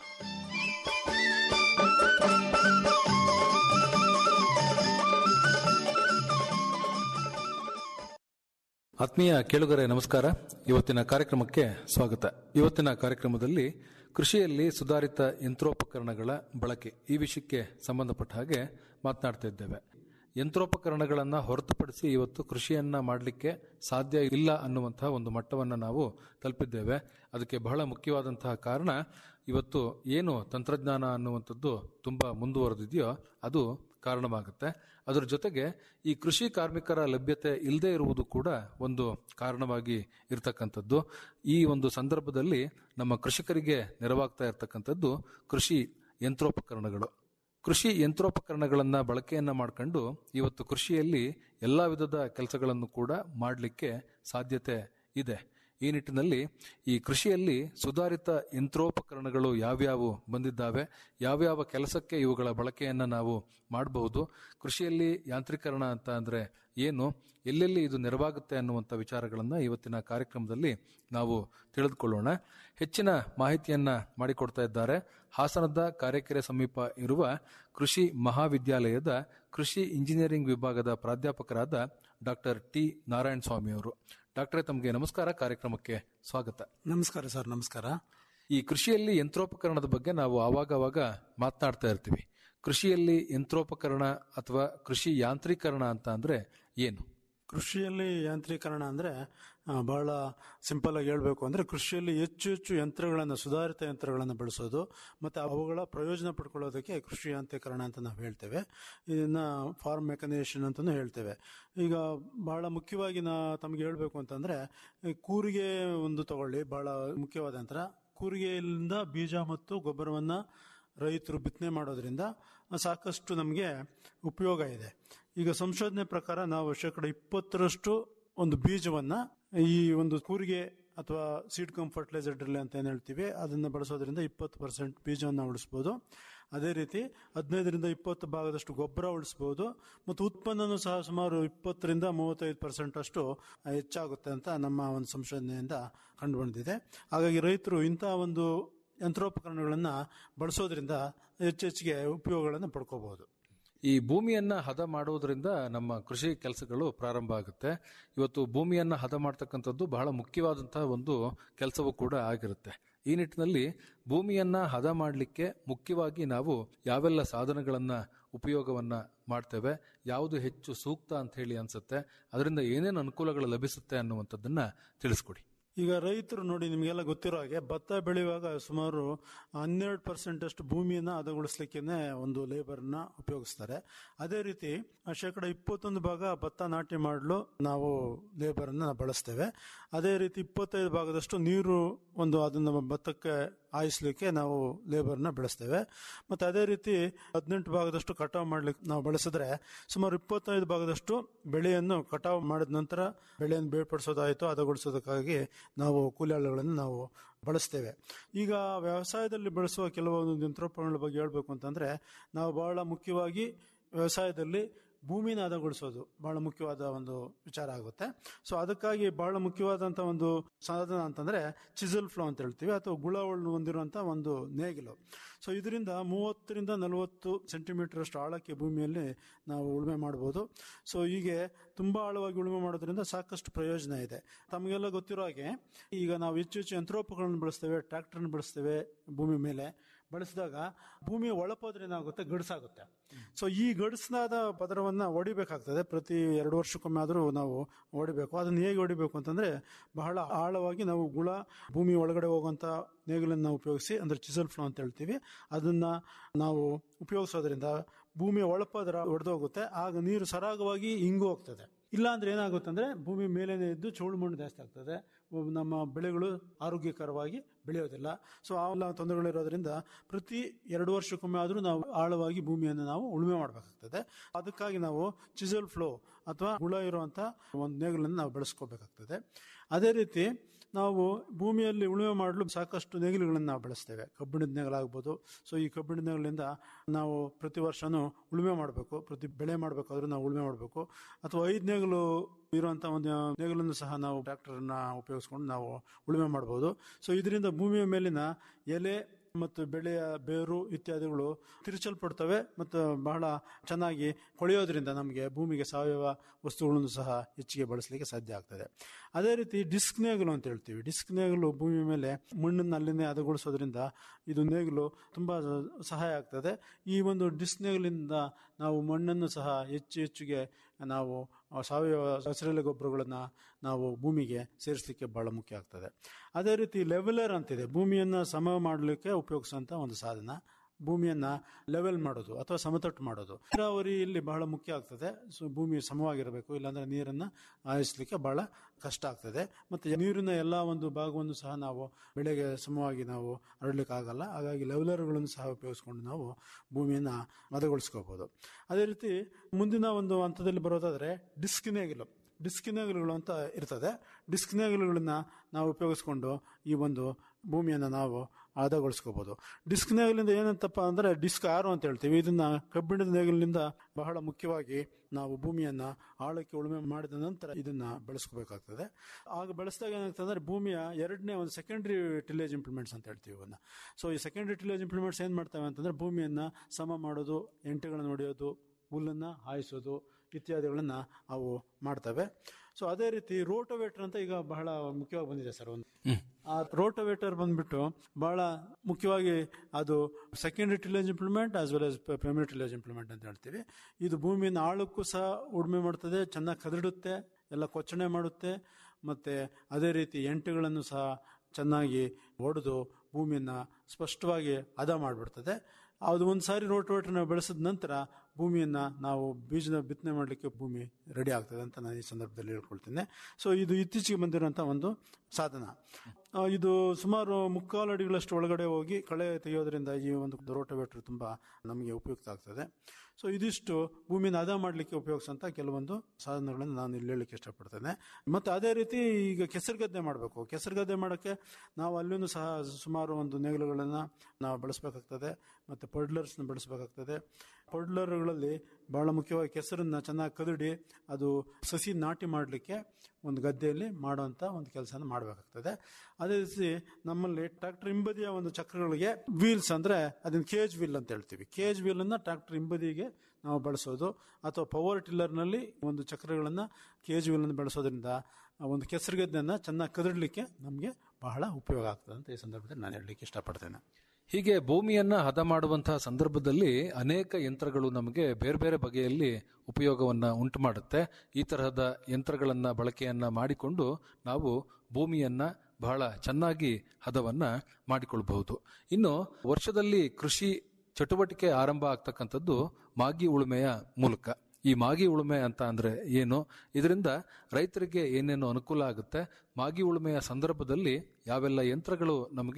ಆತ್ಮೀಯ ಕೇಳುಗರೆ ನಮಸ್ಕಾರ ಇವತ್ತಿನ ಕಾರ್ಯಕ್ರಮಕ್ಕೆ ಸ್ವಾಗತ ಇವತ್ತಿನ ಕಾರ್ಯಕ್ರಮದಲ್ಲಿ ಕೃಷಿಯಲ್ಲಿ ಸುಧಾರಿತ ಯಂತ್ರೋಪಕರಣಗಳ ಬಳಕೆ ಈ ವಿಷಯಕ್ಕೆ ಸಂಬಂಧಪಟ್ಟ ಹಾಗೆ ಮಾತನಾಡ್ತಾ ಇದ್ದೇವೆ ಯಂತ್ರೋಪಕರಣಗಳನ್ನು ಹೊರತುಪಡಿಸಿ ಇವತ್ತು ಕೃಷಿಯನ್ನ ಮಾಡಲಿಕ್ಕೆ ಸಾಧ್ಯ ಇಲ್ಲ ಅನ್ನುವಂತಹ ಒಂದು ಮಟ್ಟವನ್ನು ನಾವು ತಲುಪಿದ್ದೇವೆ ಅದಕ್ಕೆ ಬಹಳ ಮುಖ್ಯವಾದಂತಹ ಕಾರಣ ಇವತ್ತು ಏನು ತಂತ್ರಜ್ಞಾನ ಅನ್ನುವಂಥದ್ದು ತುಂಬ ಮುಂದುವರೆದಿದೆಯೋ ಅದು ಕಾರಣವಾಗುತ್ತೆ ಅದರ ಜೊತೆಗೆ ಈ ಕೃಷಿ ಕಾರ್ಮಿಕರ ಲಭ್ಯತೆ ಇಲ್ಲದೆ ಇರುವುದು ಕೂಡ ಒಂದು ಕಾರಣವಾಗಿ ಇರತಕ್ಕಂಥದ್ದು ಈ ಒಂದು ಸಂದರ್ಭದಲ್ಲಿ ನಮ್ಮ ಕೃಷಿಕರಿಗೆ ನೆರವಾಗ್ತಾ ಇರತಕ್ಕಂಥದ್ದು ಕೃಷಿ ಯಂತ್ರೋಪಕರಣಗಳು ಕೃಷಿ ಯಂತ್ರೋಪಕರಣಗಳನ್ನು ಬಳಕೆಯನ್ನ ಮಾಡಿಕೊಂಡು ಇವತ್ತು ಕೃಷಿಯಲ್ಲಿ ಎಲ್ಲ ವಿಧದ ಕೆಲಸಗಳನ್ನು ಕೂಡ ಮಾಡಲಿಕ್ಕೆ ಸಾಧ್ಯತೆ ಇದೆ ಈ ನಿಟ್ಟಿನಲ್ಲಿ ಈ ಕೃಷಿಯಲ್ಲಿ ಸುಧಾರಿತ ಯಂತ್ರೋಪಕರಣಗಳು ಯಾವ್ಯಾವು ಬಂದಿದ್ದಾವೆ ಯಾವ್ಯಾವ ಕೆಲಸಕ್ಕೆ ಇವುಗಳ ಬಳಕೆಯನ್ನು ನಾವು ಮಾಡಬಹುದು ಕೃಷಿಯಲ್ಲಿ ಯಾಂತ್ರೀಕರಣ ಅಂತ ಅಂದರೆ ಏನು ಎಲ್ಲೆಲ್ಲಿ ಇದು ನೆರವಾಗುತ್ತೆ ಅನ್ನುವಂಥ ವಿಚಾರಗಳನ್ನು ಇವತ್ತಿನ ಕಾರ್ಯಕ್ರಮದಲ್ಲಿ ನಾವು ತಿಳಿದುಕೊಳ್ಳೋಣ ಹೆಚ್ಚಿನ ಮಾಹಿತಿಯನ್ನ ಮಾಡಿಕೊಡ್ತಾ ಇದ್ದಾರೆ ಹಾಸನದ ಕಾರೆಕೆರೆ ಸಮೀಪ ಇರುವ ಕೃಷಿ ಮಹಾವಿದ್ಯಾಲಯದ ಕೃಷಿ ಇಂಜಿನಿಯರಿಂಗ್ ವಿಭಾಗದ ಪ್ರಾಧ್ಯಾಪಕರಾದ ಡಾಕ್ಟರ್ ಟಿ ನಾರಾಯಣ ಸ್ವಾಮಿ ಅವರು ಡಾಕ್ಟರೇ ತಮಗೆ ನಮಸ್ಕಾರ ಕಾರ್ಯಕ್ರಮಕ್ಕೆ ಸ್ವಾಗತ ನಮಸ್ಕಾರ ಸರ್ ನಮಸ್ಕಾರ ಈ ಕೃಷಿಯಲ್ಲಿ ಯಂತ್ರೋಪಕರಣದ ಬಗ್ಗೆ ನಾವು ಆವಾಗವಾಗ ಮಾತನಾಡ್ತಾ ಇರ್ತೀವಿ ಕೃಷಿಯಲ್ಲಿ ಯಂತ್ರೋಪಕರಣ ಅಥವಾ ಕೃಷಿ ಯಾಂತ್ರೀಕರಣ ಅಂತ ಅಂದ್ರೆ ಏನು ಕೃಷಿಯಲ್ಲಿ ಯಾಂತ್ರೀಕರಣ ಅಂದ್ರೆ ಆ, ಬಹಳ ಸಿಂಪಲ್ ಆಗಿ ಹೇಳ್ಬೇಕು ಅಂದ್ರೆ ಕೃಷಿಯಲ್ಲಿ ಹೆಚ್ಚು ಹೆಚ್ಚು ಯಂತ್ರಗಳನ್ನು ಸುಧಾರಿತ ಯಂತ್ರಗಳನ್ನು ಬಳಸೋದು ಮತ್ತೆ ಅವುಗಳ ಪ್ರಯೋಜನ ಪಡ್ಕೊಳ್ಳೋದಕ್ಕೆ ಕೃಷಿ ಯಾಂತ್ರೀಕರಣ ಅಂತ ನಾವು ಹೇಳ್ತೇವೆ ಇದನ್ನ ಫಾರ್ಮ್ ಮೆಕನೈಸೇಷನ್ ಅಂತಾನೂ ಹೇಳ್ತೇವೆ ಈಗ ಬಹಳ ಮುಖ್ಯವಾಗಿ ನಾ ತಮಗೆ ಹೇಳ್ಬೇಕು ಅಂತಂದ್ರೆ ಈ ಕೂರಿಗೆ ಒಂದು ತಗೊಳ್ಳಿ ಬಹಳ ಮುಖ್ಯವಾದ ಯಂತ್ರ ಕೂರಿಗೆಯಿಂದ ಬೀಜ ಮತ್ತು ಗೊಬ್ಬರವನ್ನ ರೈತರು ಬಿತ್ತನೆ ಮಾಡೋದ್ರಿಂದ ಸಾಕಷ್ಟು ನಮಗೆ ಉಪಯೋಗ ಇದೆ ಈಗ ಸಂಶೋಧನೆ ಪ್ರಕಾರ ನಾವು ಶೇಕಡ ಇಪ್ಪತ್ತರಷ್ಟು ಒಂದು ಬೀಜವನ್ನ ಈ ಒಂದು ಕೂರಿಗೆ ಅಥವಾ ಸೀಡ್ ಕಮ್ ಫರ್ಟಿಲೈಸರ್ ಡ್ರಿಲ್ ಅಂತ ಏನ್ ಹೇಳ್ತೀವಿ ಅದನ್ನ ಬಳಸೋದ್ರಿಂದ ಇಪ್ಪತ್ತು ಪರ್ಸೆಂಟ್ ಬೀಜವನ್ನು ಉಳಿಸ್ಬೋದು ಅದೇ ರೀತಿ ಹದಿನೈದರಿಂದ ಇಪ್ಪತ್ತು ಭಾಗದಷ್ಟು ಗೊಬ್ಬರ ಉಳಿಸ್ಬೋದು ಮತ್ತು ಉತ್ಪನ್ನನೂ ಸಹ ಸುಮಾರು ಇಪ್ಪತ್ತರಿಂದ ಮೂವತ್ತೈದು ಪರ್ಸೆಂಟ್ ಅಷ್ಟು ಹೆಚ್ಚಾಗುತ್ತೆ ಅಂತ ನಮ್ಮ ಒಂದು ಸಂಶೋಧನೆಯಿಂದ ಕಂಡು ಬಂದಿದೆ ಹಾಗಾಗಿ ರೈತರು ಇಂತಹ ಒಂದು ಯಂತ್ರೋಪಕರಣಗಳನ್ನ ಬಳಸೋದ್ರಿಂದ ಹೆಚ್ಚೆಚ್ಚಿಗೆ ಉಪಯೋಗಗಳನ್ನು ಪಡ್ಕೋಬಹುದು ಈ ಭೂಮಿಯನ್ನ ಹದ ಮಾಡುವುದರಿಂದ ನಮ್ಮ ಕೃಷಿ ಕೆಲಸಗಳು ಪ್ರಾರಂಭ ಆಗುತ್ತೆ ಇವತ್ತು ಭೂಮಿಯನ್ನ ಹದ ಮಾಡ್ತಕ್ಕಂಥದ್ದು ಬಹಳ ಮುಖ್ಯವಾದಂತಹ ಒಂದು ಕೆಲಸವೂ ಕೂಡ ಆಗಿರುತ್ತೆ ಈ ನಿಟ್ಟಿನಲ್ಲಿ ಭೂಮಿಯನ್ನ ಹದ ಮಾಡಲಿಕ್ಕೆ ಮುಖ್ಯವಾಗಿ ನಾವು ಯಾವೆಲ್ಲ ಸಾಧನಗಳನ್ನ ಉಪಯೋಗವನ್ನ ಮಾಡ್ತೇವೆ ಯಾವುದು ಹೆಚ್ಚು ಸೂಕ್ತ ಅಂತ ಹೇಳಿ ಅನ್ಸುತ್ತೆ ಅದರಿಂದ ಏನೇನು ಅನುಕೂಲಗಳು ಲಭಿಸುತ್ತೆ ಅನ್ನುವಂಥದ್ದನ್ನ ತಿಳಿಸ್ಕೊಡಿ ಈಗ ರೈತರು ನೋಡಿ ನಿಮಗೆಲ್ಲ ಗೊತ್ತಿರೋ ಹಾಗೆ ಭತ್ತ ಬೆಳೆಯುವಾಗ ಸುಮಾರು ಹನ್ನೆರಡು ಪರ್ಸೆಂಟ್ ಅಷ್ಟು ಭೂಮಿಯನ್ನ ಹದಗೊಳಿಸ್ಲಿಕ್ಕೆ ಒಂದು ಲೇಬರ್ನ ಉಪಯೋಗಿಸ್ತಾರೆ ಅದೇ ರೀತಿ ಆ ಶೇಕಡ ಇಪ್ಪತ್ತೊಂದು ಭಾಗ ಭತ್ತ ನಾಟಿ ಮಾಡಲು ನಾವು ಲೇಬರನ್ನ ಬಳಸ್ತೇವೆ ಅದೇ ರೀತಿ ಇಪ್ಪತ್ತೈದು ಭಾಗದಷ್ಟು ನೀರು ಒಂದು ಅದನ್ನ ಭತ್ತಕ್ಕೆ ಹಾಯಿಸ್ಲಿಕ್ಕೆ ನಾವು ಲೇಬರ್ನ ಬೆಳೆಸ್ತೇವೆ ಮತ್ತು ಅದೇ ರೀತಿ ಹದಿನೆಂಟು ಭಾಗದಷ್ಟು ಕಟಾವು ಮಾಡ್ಲಿಕ್ಕೆ ನಾವು ಬಳಸಿದ್ರೆ ಸುಮಾರು ಇಪ್ಪತ್ತೈದು ಭಾಗದಷ್ಟು ಬೆಳೆಯನ್ನು ಕಟಾವು ಮಾಡಿದ ನಂತರ ಬೆಳೆಯನ್ನು ಬೇರ್ಪಡಿಸೋದಾಯಿತು ಹದಗೊಳಿಸೋದಕ್ಕಾಗಿ ನಾವು ಕೂಲಿಯಾಳುಗಳನ್ನು ನಾವು ಬಳಸ್ತೇವೆ ಈಗ ವ್ಯವಸಾಯದಲ್ಲಿ ಬಳಸುವ ಕೆಲವೊಂದು ಯಂತ್ರೋಪಕರಣಗಳ ಬಗ್ಗೆ ಹೇಳಬೇಕು ಅಂತಂದ್ರೆ ನಾವು ಬಹಳ ಮುಖ್ಯವಾಗಿ ವ್ಯವಸಾಯದಲ್ಲಿ ಭೂಮಿನ ಹದಗೊಳಿಸೋದು ಬಹಳ ಮುಖ್ಯವಾದ ಒಂದು ವಿಚಾರ ಆಗುತ್ತೆ ಸೊ ಅದಕ್ಕಾಗಿ ಬಹಳ ಮುಖ್ಯವಾದಂಥ ಒಂದು ಸಾಧನ ಅಂತಂದ್ರೆ ಚಿಸಲ್ ಫ್ಲೋ ಅಂತ ಹೇಳ್ತೀವಿ ಅಥವಾ ಗುಳ ಹೊಂದಿರುವಂಥ ಒಂದು ನೇಗಿಲು ಸೊ ಇದರಿಂದ ಮೂವತ್ತರಿಂದ ನಲವತ್ತು ಸೆಂಟಿಮೀಟರ್ ಅಷ್ಟು ಆಳಕ್ಕೆ ಭೂಮಿಯಲ್ಲಿ ನಾವು ಉಳುಮೆ ಮಾಡ್ಬೋದು ಸೊ ಹೀಗೆ ತುಂಬಾ ಆಳವಾಗಿ ಉಳುಮೆ ಮಾಡೋದ್ರಿಂದ ಸಾಕಷ್ಟು ಪ್ರಯೋಜನ ಇದೆ ತಮಗೆಲ್ಲ ಗೊತ್ತಿರೋ ಹಾಗೆ ಈಗ ನಾವು ಹೆಚ್ಚು ಹೆಚ್ಚು ಯಂತ್ರೋಪಕರಣ ಬಳಸ್ತೇವೆ ಟ್ರ್ಯಾಕ್ಟರ್ನ ಬಳಸ್ತೇವೆ ಭೂಮಿ ಮೇಲೆ ಬಳಸಿದಾಗ ಭೂಮಿಯ ಒಳಪದ್ರ ಏನಾಗುತ್ತೆ ಗಡ್ಸಾಗುತ್ತೆ ಸೊ ಈ ಗಡ್ಸಾದ ಪದರವನ್ನ ಹೊಡಿಬೇಕಾಗ್ತದೆ ಪ್ರತಿ ಎರಡು ವರ್ಷಕ್ಕೊಮ್ಮೆ ಆದರೂ ನಾವು ಹೊಡಿಬೇಕು ಅದನ್ನ ಹೇಗೆ ಹೊಡಿಬೇಕು ಅಂತಂದ್ರೆ ಬಹಳ ಆಳವಾಗಿ ನಾವು ಗುಳ ಭೂಮಿ ಒಳಗಡೆ ಹೋಗುವಂತ ನೇಗಿಲನ್ನು ಉಪಯೋಗಿಸಿ ಅಂದ್ರೆ ಚಿಸಲ್ ಫ್ಲೋ ಅಂತ ಹೇಳ್ತೀವಿ ಅದನ್ನ ನಾವು ಉಪಯೋಗಿಸೋದ್ರಿಂದ ಭೂಮಿಯ ಒಳಪದರ ಒಡೆದೋಗುತ್ತೆ ಆಗ ನೀರು ಸರಾಗವಾಗಿ ಇಂಗು ಹೋಗ್ತದೆ ಇಲ್ಲ ಅಂದ್ರೆ ಏನಾಗುತ್ತೆ ಅಂದ್ರೆ ಭೂಮಿ ಮೇಲೇನೆ ಇದ್ದು ಚೋಳು ಮಣ್ಣು ಜಾಸ್ತಿ ಆಗ್ತದೆ ನಮ್ಮ ಬೆಳೆಗಳು ಆರೋಗ್ಯಕರವಾಗಿ ಬೆಳೆಯೋದಿಲ್ಲ ಸೊ ಅವೆಲ್ಲ ತೊಂದರೆಗಳಿರೋದ್ರಿಂದ ಪ್ರತಿ ಎರಡು ವರ್ಷಕ್ಕೊಮ್ಮೆ ಆದರೂ ನಾವು ಆಳವಾಗಿ ಭೂಮಿಯನ್ನು ನಾವು ಉಳುಮೆ ಮಾಡಬೇಕಾಗ್ತದೆ ಅದಕ್ಕಾಗಿ ನಾವು ಚಿಸಲ್ ಫ್ಲೋ ಅಥವಾ ಹುಳ ಇರುವಂತ ಒಂದು ನೇಗಿಲನ್ನು ನಾವು ಬೆಳೆಸ್ಕೋಬೇಕಾಗ್ತದೆ ಅದೇ ರೀತಿ ನಾವು ಭೂಮಿಯಲ್ಲಿ ಉಳುಮೆ ಮಾಡಲು ಸಾಕಷ್ಟು ನೇಗಿಲುಗಳನ್ನು ನಾವು ಬಳಸ್ತೇವೆ ಕಬ್ಬಿಣದ ನೇಗಿಲಾಗ್ಬೋದು ಸೊ ಈ ಕಬ್ಬಿಣದ ನೇಗಿಲಿಂದ ನಾವು ಪ್ರತಿ ವರ್ಷನೂ ಉಳುಮೆ ಮಾಡಬೇಕು ಪ್ರತಿ ಬೆಳೆ ಮಾಡಬೇಕಾದ್ರೂ ನಾವು ಉಳುಮೆ ಮಾಡಬೇಕು ಅಥವಾ ಐದು ನೇಗಿಲು ಇರುವಂತಹ ಒಂದು ನೇಗಿಲನ್ನು ಸಹ ನಾವು ಟ್ರ್ಯಾಕ್ಟರ್ನ ಉಪಯೋಗಿಸ್ಕೊಂಡು ನಾವು ಉಳುಮೆ ಮಾಡಬಹುದು ಸೊ ಇದರಿಂದ ಭೂಮಿಯ ಮೇಲಿನ ಎಲೆ ಮತ್ತು ಬೆಳೆಯ ಬೇರು ಇತ್ಯಾದಿಗಳು ತಿರುಚಲ್ಪಡ್ತವೆ ಮತ್ತು ಬಹಳ ಚೆನ್ನಾಗಿ ಕೊಳೆಯೋದ್ರಿಂದ ನಮಗೆ ಭೂಮಿಗೆ ಸಾವಯವ ವಸ್ತುಗಳನ್ನು ಸಹ ಹೆಚ್ಚಿಗೆ ಬಳಸಲಿಕ್ಕೆ ಸಾಧ್ಯ ಆಗ್ತದೆ ಅದೇ ರೀತಿ ಡಿಸ್ಕ್ ನೇಗಿಲು ಅಂತ ಹೇಳ್ತೀವಿ ಡಿಸ್ಕ್ ನೇಗಿಲು ಭೂಮಿ ಮೇಲೆ ಮಣ್ಣನ್ನು ಅಲ್ಲಿನೇ ಹದಗೊಳಿಸೋದ್ರಿಂದ ಇದು ನೇಗಿಲು ತುಂಬಾ ಸಹಾಯ ಆಗ್ತದೆ ಈ ಒಂದು ಡಿಸ್ಕ್ ನೇಗಿಲಿಂದ ನಾವು ಮಣ್ಣನ್ನು ಸಹ ಹೆಚ್ಚು ಹೆಚ್ಚಿಗೆ ನಾವು ಸಾವಯವ ಹಸಿರೆಲೆ ಗೊಬ್ಬರಗಳನ್ನ ನಾವು ಭೂಮಿಗೆ ಸೇರಿಸಲಿಕ್ಕೆ ಬಹಳ ಮುಖ್ಯ ಆಗ್ತದೆ ಅದೇ ರೀತಿ ಲೆವೆಲರ್ ಅಂತಿದೆ ಭೂಮಿಯನ್ನ ಸಮ ಮಾಡಲಿಕ್ಕೆ ಉಪಯೋಗಿಸುವಂತ ಒಂದು ಸಾಧನ ಭೂಮಿಯನ್ನ ಲೆವೆಲ್ ಮಾಡೋದು ಅಥವಾ ಸಮತಟ್ಟು ಮಾಡೋದು ನೀರಾವರಿಯಲ್ಲಿ ಬಹಳ ಮುಖ್ಯ ಆಗ್ತದೆ ಸೊ ಭೂಮಿ ಸಮವಾಗಿರಬೇಕು ಇಲ್ಲಾಂದ್ರೆ ನೀರನ್ನ ಹಾಯಿಸ್ಲಿಕ್ಕೆ ಬಹಳ ಕಷ್ಟ ಆಗ್ತದೆ ಮತ್ತೆ ನೀರಿನ ಎಲ್ಲ ಒಂದು ಭಾಗವನ್ನು ಸಹ ನಾವು ಬೆಳೆಗೆ ಸಮವಾಗಿ ನಾವು ಹರಡ್ಲಿಕ್ಕೆ ಆಗಲ್ಲ ಹಾಗಾಗಿ ಲೆವೆಲರ್ಗಳನ್ನು ಸಹ ಉಪಯೋಗಿಸ್ಕೊಂಡು ನಾವು ಭೂಮಿಯನ್ನ ಮದಗೊಳಿಸ್ಕೋಬಹುದು ಅದೇ ರೀತಿ ಮುಂದಿನ ಒಂದು ಹಂತದಲ್ಲಿ ಬರೋದಾದ್ರೆ ಡಿಸ್ಕ್ ನೇಗಿಲು ಡಿಸ್ಕ್ ನೇಗಿಲುಗಳು ಅಂತ ಇರ್ತದೆ ಡಿಸ್ಕ್ ನೇಗಿಲುಗಳನ್ನ ನಾವು ಉಪಯೋಗಿಸ್ಕೊಂಡು ಈ ಒಂದು ಭೂಮಿಯನ್ನು ನಾವು ಹದಗೊಳಿಸ್ಕೋಬಹುದು ಡಿಸ್ಕ್ ನೇಗಿಲಿಂದ ಏನಂತಪ್ಪ ಅಂದ್ರೆ ಡಿಸ್ಕ್ ಆರು ಅಂತ ಹೇಳ್ತೀವಿ ಇದನ್ನ ಕಬ್ಬಿಣದ ನೇಗಿಲಿನಿಂದ ಬಹಳ ಮುಖ್ಯವಾಗಿ ನಾವು ಭೂಮಿಯನ್ನ ಆಳಕ್ಕೆ ಉಳುಮೆ ಮಾಡಿದ ನಂತರ ಇದನ್ನ ಬೆಳೆಸ್ಕೋಬೇಕಾಗ್ತದೆ ಆಗ ಬೆಳೆಸಿದಾಗ ಏನಾಗ್ತದೆ ಅಂದ್ರೆ ಭೂಮಿಯ ಎರಡನೇ ಒಂದು ಸೆಕೆಂಡರಿ ಟಿಲೇಜ್ ಇಂಪ್ಲಿಮೆಂಟ್ಸ್ ಅಂತ ಹೇಳ್ತೀವಿ ಇವನ್ನ ಸೊ ಈ ಸೆಕೆಂಡರಿ ಟಿಲೇಜ್ ಇಂಪ್ಲಿಮೆಂಟ್ಸ್ ಏನ್ ಮಾಡ್ತವೆ ಅಂತಂದ್ರೆ ಭೂಮಿಯನ್ನ ಸಮ ಮಾಡೋದು ಎಂಟೆಗಳನ್ನು ಹೊಡೆಯೋದು ಹುಲ್ಲನ್ನ ಹಾಯಿಸೋದು ಇತ್ಯಾದಿಗಳನ್ನ ಅವು ಮಾಡ್ತವೆ ಸೊ ಅದೇ ರೀತಿ ರೋಟೋವೇಟರ್ ಅಂತ ಈಗ ಬಹಳ ಮುಖ್ಯವಾಗಿ ಬಂದಿದೆ ಸರ್ ಒಂದು ಆ ರೋಟೋವೇಟರ್ ಬಂದ್ಬಿಟ್ಟು ಬಹಳ ಮುಖ್ಯವಾಗಿ ಅದು secondary tillage implement as well as primary tillage implement ಅಂತ ಹೇಳ್ತೀವಿ ಇದು ಭೂಮಿಯನ್ನು ಆಳಕ್ಕೂ ಸಹ ಉಳುಮೆ ಮಾಡ್ತದೆ ಚೆನ್ನಾಗಿ ಕದಡುತ್ತೆ ಎಲ್ಲ ಕೊಚ್ಚಣೆ ಮಾಡುತ್ತೆ ಮತ್ತೆ ಅದೇ ರೀತಿ ಎಂಟುಗಳನ್ನು ಸಹ ಚೆನ್ನಾಗಿ ಒಡೆದು ಭೂಮಿಯನ್ನ ಸ್ಪಷ್ಟವಾಗಿ ಹದ ಮಾಡಿಬಿಡ್ತದೆ ಅದು ಒಂದು ಸಾರಿ ರೋಟೋವೇಟರ್ ನಾವು ಬೆಳೆಸಿದ ನಂತರ ಭೂಮಿಯನ್ನ ನಾವು ಬೀಜದ ಬಿತ್ತನೆ ಮಾಡಲಿಕ್ಕೆ ಭೂಮಿ ರೆಡಿ ಆಗ್ತದೆ ಅಂತ ನಾನು ಈ ಸಂದರ್ಭದಲ್ಲಿ ಹೇಳ್ಕೊಳ್ತೇನೆ ಸೊ ಇದು ಇತ್ತೀಚೆಗೆ ಬಂದಿರುವಂತ ಒಂದು ಸಾಧನ ಆ, ಇದು ಸುಮಾರು ಮುಕ್ಕಾಲು ಅಡಿಗಳಷ್ಟು ಒಳಗಡೆ ಹೋಗಿ ಕಳೆ ತೆಗೆಯೋದ್ರಿಂದ ಈ ಒಂದು ರೋಟೋವೇಟರ್ ತುಂಬಾ ನಮಗೆ ಉಪಯುಕ್ತ ಆಗ್ತದೆ ಸೊ ಇದಿಷ್ಟು ಭೂಮಿನ ಹದ ಮಾಡಲಿಕ್ಕೆ ಉಪಯೋಗಿಸಂತ ಕೆಲವೊಂದು ಸಾಧನಗಳನ್ನು ನಾನು ಇಲ್ಲಿ ಹೇಳಲಿಕ್ಕೆ ಇಷ್ಟಪಡ್ತೇನೆ ಮತ್ತೆ ಅದೇ ರೀತಿ ಈಗ ಕೆಸರು ಗದ್ದೆ ಮಾಡಬೇಕು ಕೆಸರು ಗದ್ದೆ ಮಾಡೋಕ್ಕೆ ನಾವು ಅಲ್ಲೂ ಸಹ ಸುಮಾರು ಒಂದು ನೇಗಿಲುಗಳನ್ನು ನಾವು ಬಳಸಬೇಕಾಗ್ತದೆ ಮತ್ತೆ ಪಡ್ಲರ್ಸ್ನ ಬಳಸಬೇಕಾಗ್ತದೆ ಪಡ್ಲರ್ಗಳಲ್ಲಿ ಬಹಳ ಮುಖ್ಯವಾಗಿ ಕೆಸರನ್ನ ಚೆನ್ನಾಗಿ ಕದಡಿ ಅದು ಸಸಿ ನಾಟಿ ಮಾಡಲಿಕ್ಕೆ ಒಂದು ಗದ್ದೆಯಲ್ಲಿ ಮಾಡುವಂತ ಒಂದು ಕೆಲಸನ ಮಾಡಬೇಕಾಗ್ತದೆ ಅದೇ ರೀತಿ ನಮ್ಮಲ್ಲಿ ಟ್ರಾಕ್ಟರ್ ಹಿಂಬದಿಯ ಒಂದು ಚಕ್ರಗಳಿಗೆ ವೀಲ್ಸ್ ಅಂದ್ರೆ ಅದನ್ನ ಕೇಜ್ ವೀಲ್ ಅಂತ ಹೇಳ್ತೀವಿ ಕೇಜ್ ವೀಲ್ ಅನ್ನ ಟ್ರಾಕ್ಟರ್ ಹಿಂಬದಿಗೆ ನಾವು ಬಳಸೋದು ಅಥವಾ ಪವರ್ ಟಿಲ್ಲರ್ನಲ್ಲಿ ಒಂದು ಚಕ್ರಗಳನ್ನ ಕೇಜ್ ವೀಲ್ ಅನ್ನು ಬಳಸೋದ್ರಿಂದ ಆ ಒಂದು ಕೆಸರು ಗದ್ದೆಯನ್ನ ಚೆನ್ನಾಗಿ ಕದಡಲಿಕ್ಕೆ ನಮಗೆ ಬಹಳ ಉಪಯೋಗ ಆಗ್ತದೆ ಅಂತ ಈ ಸಂದರ್ಭದಲ್ಲಿ ನಾನು ಹೇಳಲಿಕ್ಕೆ ಇಷ್ಟಪಡ್ತೇನೆ ಹೀಗೆ ಭೂಮಿಯನ್ನ ಹದ ಮಾಡುವಂತಹ ಸಂದರ್ಭದಲ್ಲಿ ಅನೇಕ ಯಂತ್ರಗಳು ನಮಗೆ ಬೇರೆ ಬೇರೆ ಬಗೆಯಲ್ಲಿ ಉಪಯೋಗವನ್ನ ಉಂಟು ಮಾಡುತ್ತೆ ಈ ತರಹದ ಯಂತ್ರಗಳನ್ನ ಬಳಕೆಯನ್ನ ಮಾಡಿಕೊಂಡು ನಾವು ಭೂಮಿಯನ್ನ ಬಹಳ ಚೆನ್ನಾಗಿ ಹದವನ್ನ ಮಾಡಿಕೊಳ್ಬಹುದು ಇನ್ನು ವರ್ಷದಲ್ಲಿ ಕೃಷಿ ಚಟುವಟಿಕೆ ಆರಂಭ ಆಗ್ತಕ್ಕಂಥದ್ದು ಮಾಗಿ ಉಳುಮೆಯ ಮೂಲಕ ಈ ಮಾಗಿ ಉಳುಮೆ ಅಂತ ಅಂದ್ರೆ ಏನು ಇದರಿಂದ ರೈತರಿಗೆ ಏನೇನು ಅನುಕೂಲ ಆಗುತ್ತೆ ಮಾಗಿ ಉಳುಮೆಯ ಸಂದರ್ಭದಲ್ಲಿ ಯಾವೆಲ್ಲ ಯಂತ್ರಗಳು ನಮಗೆ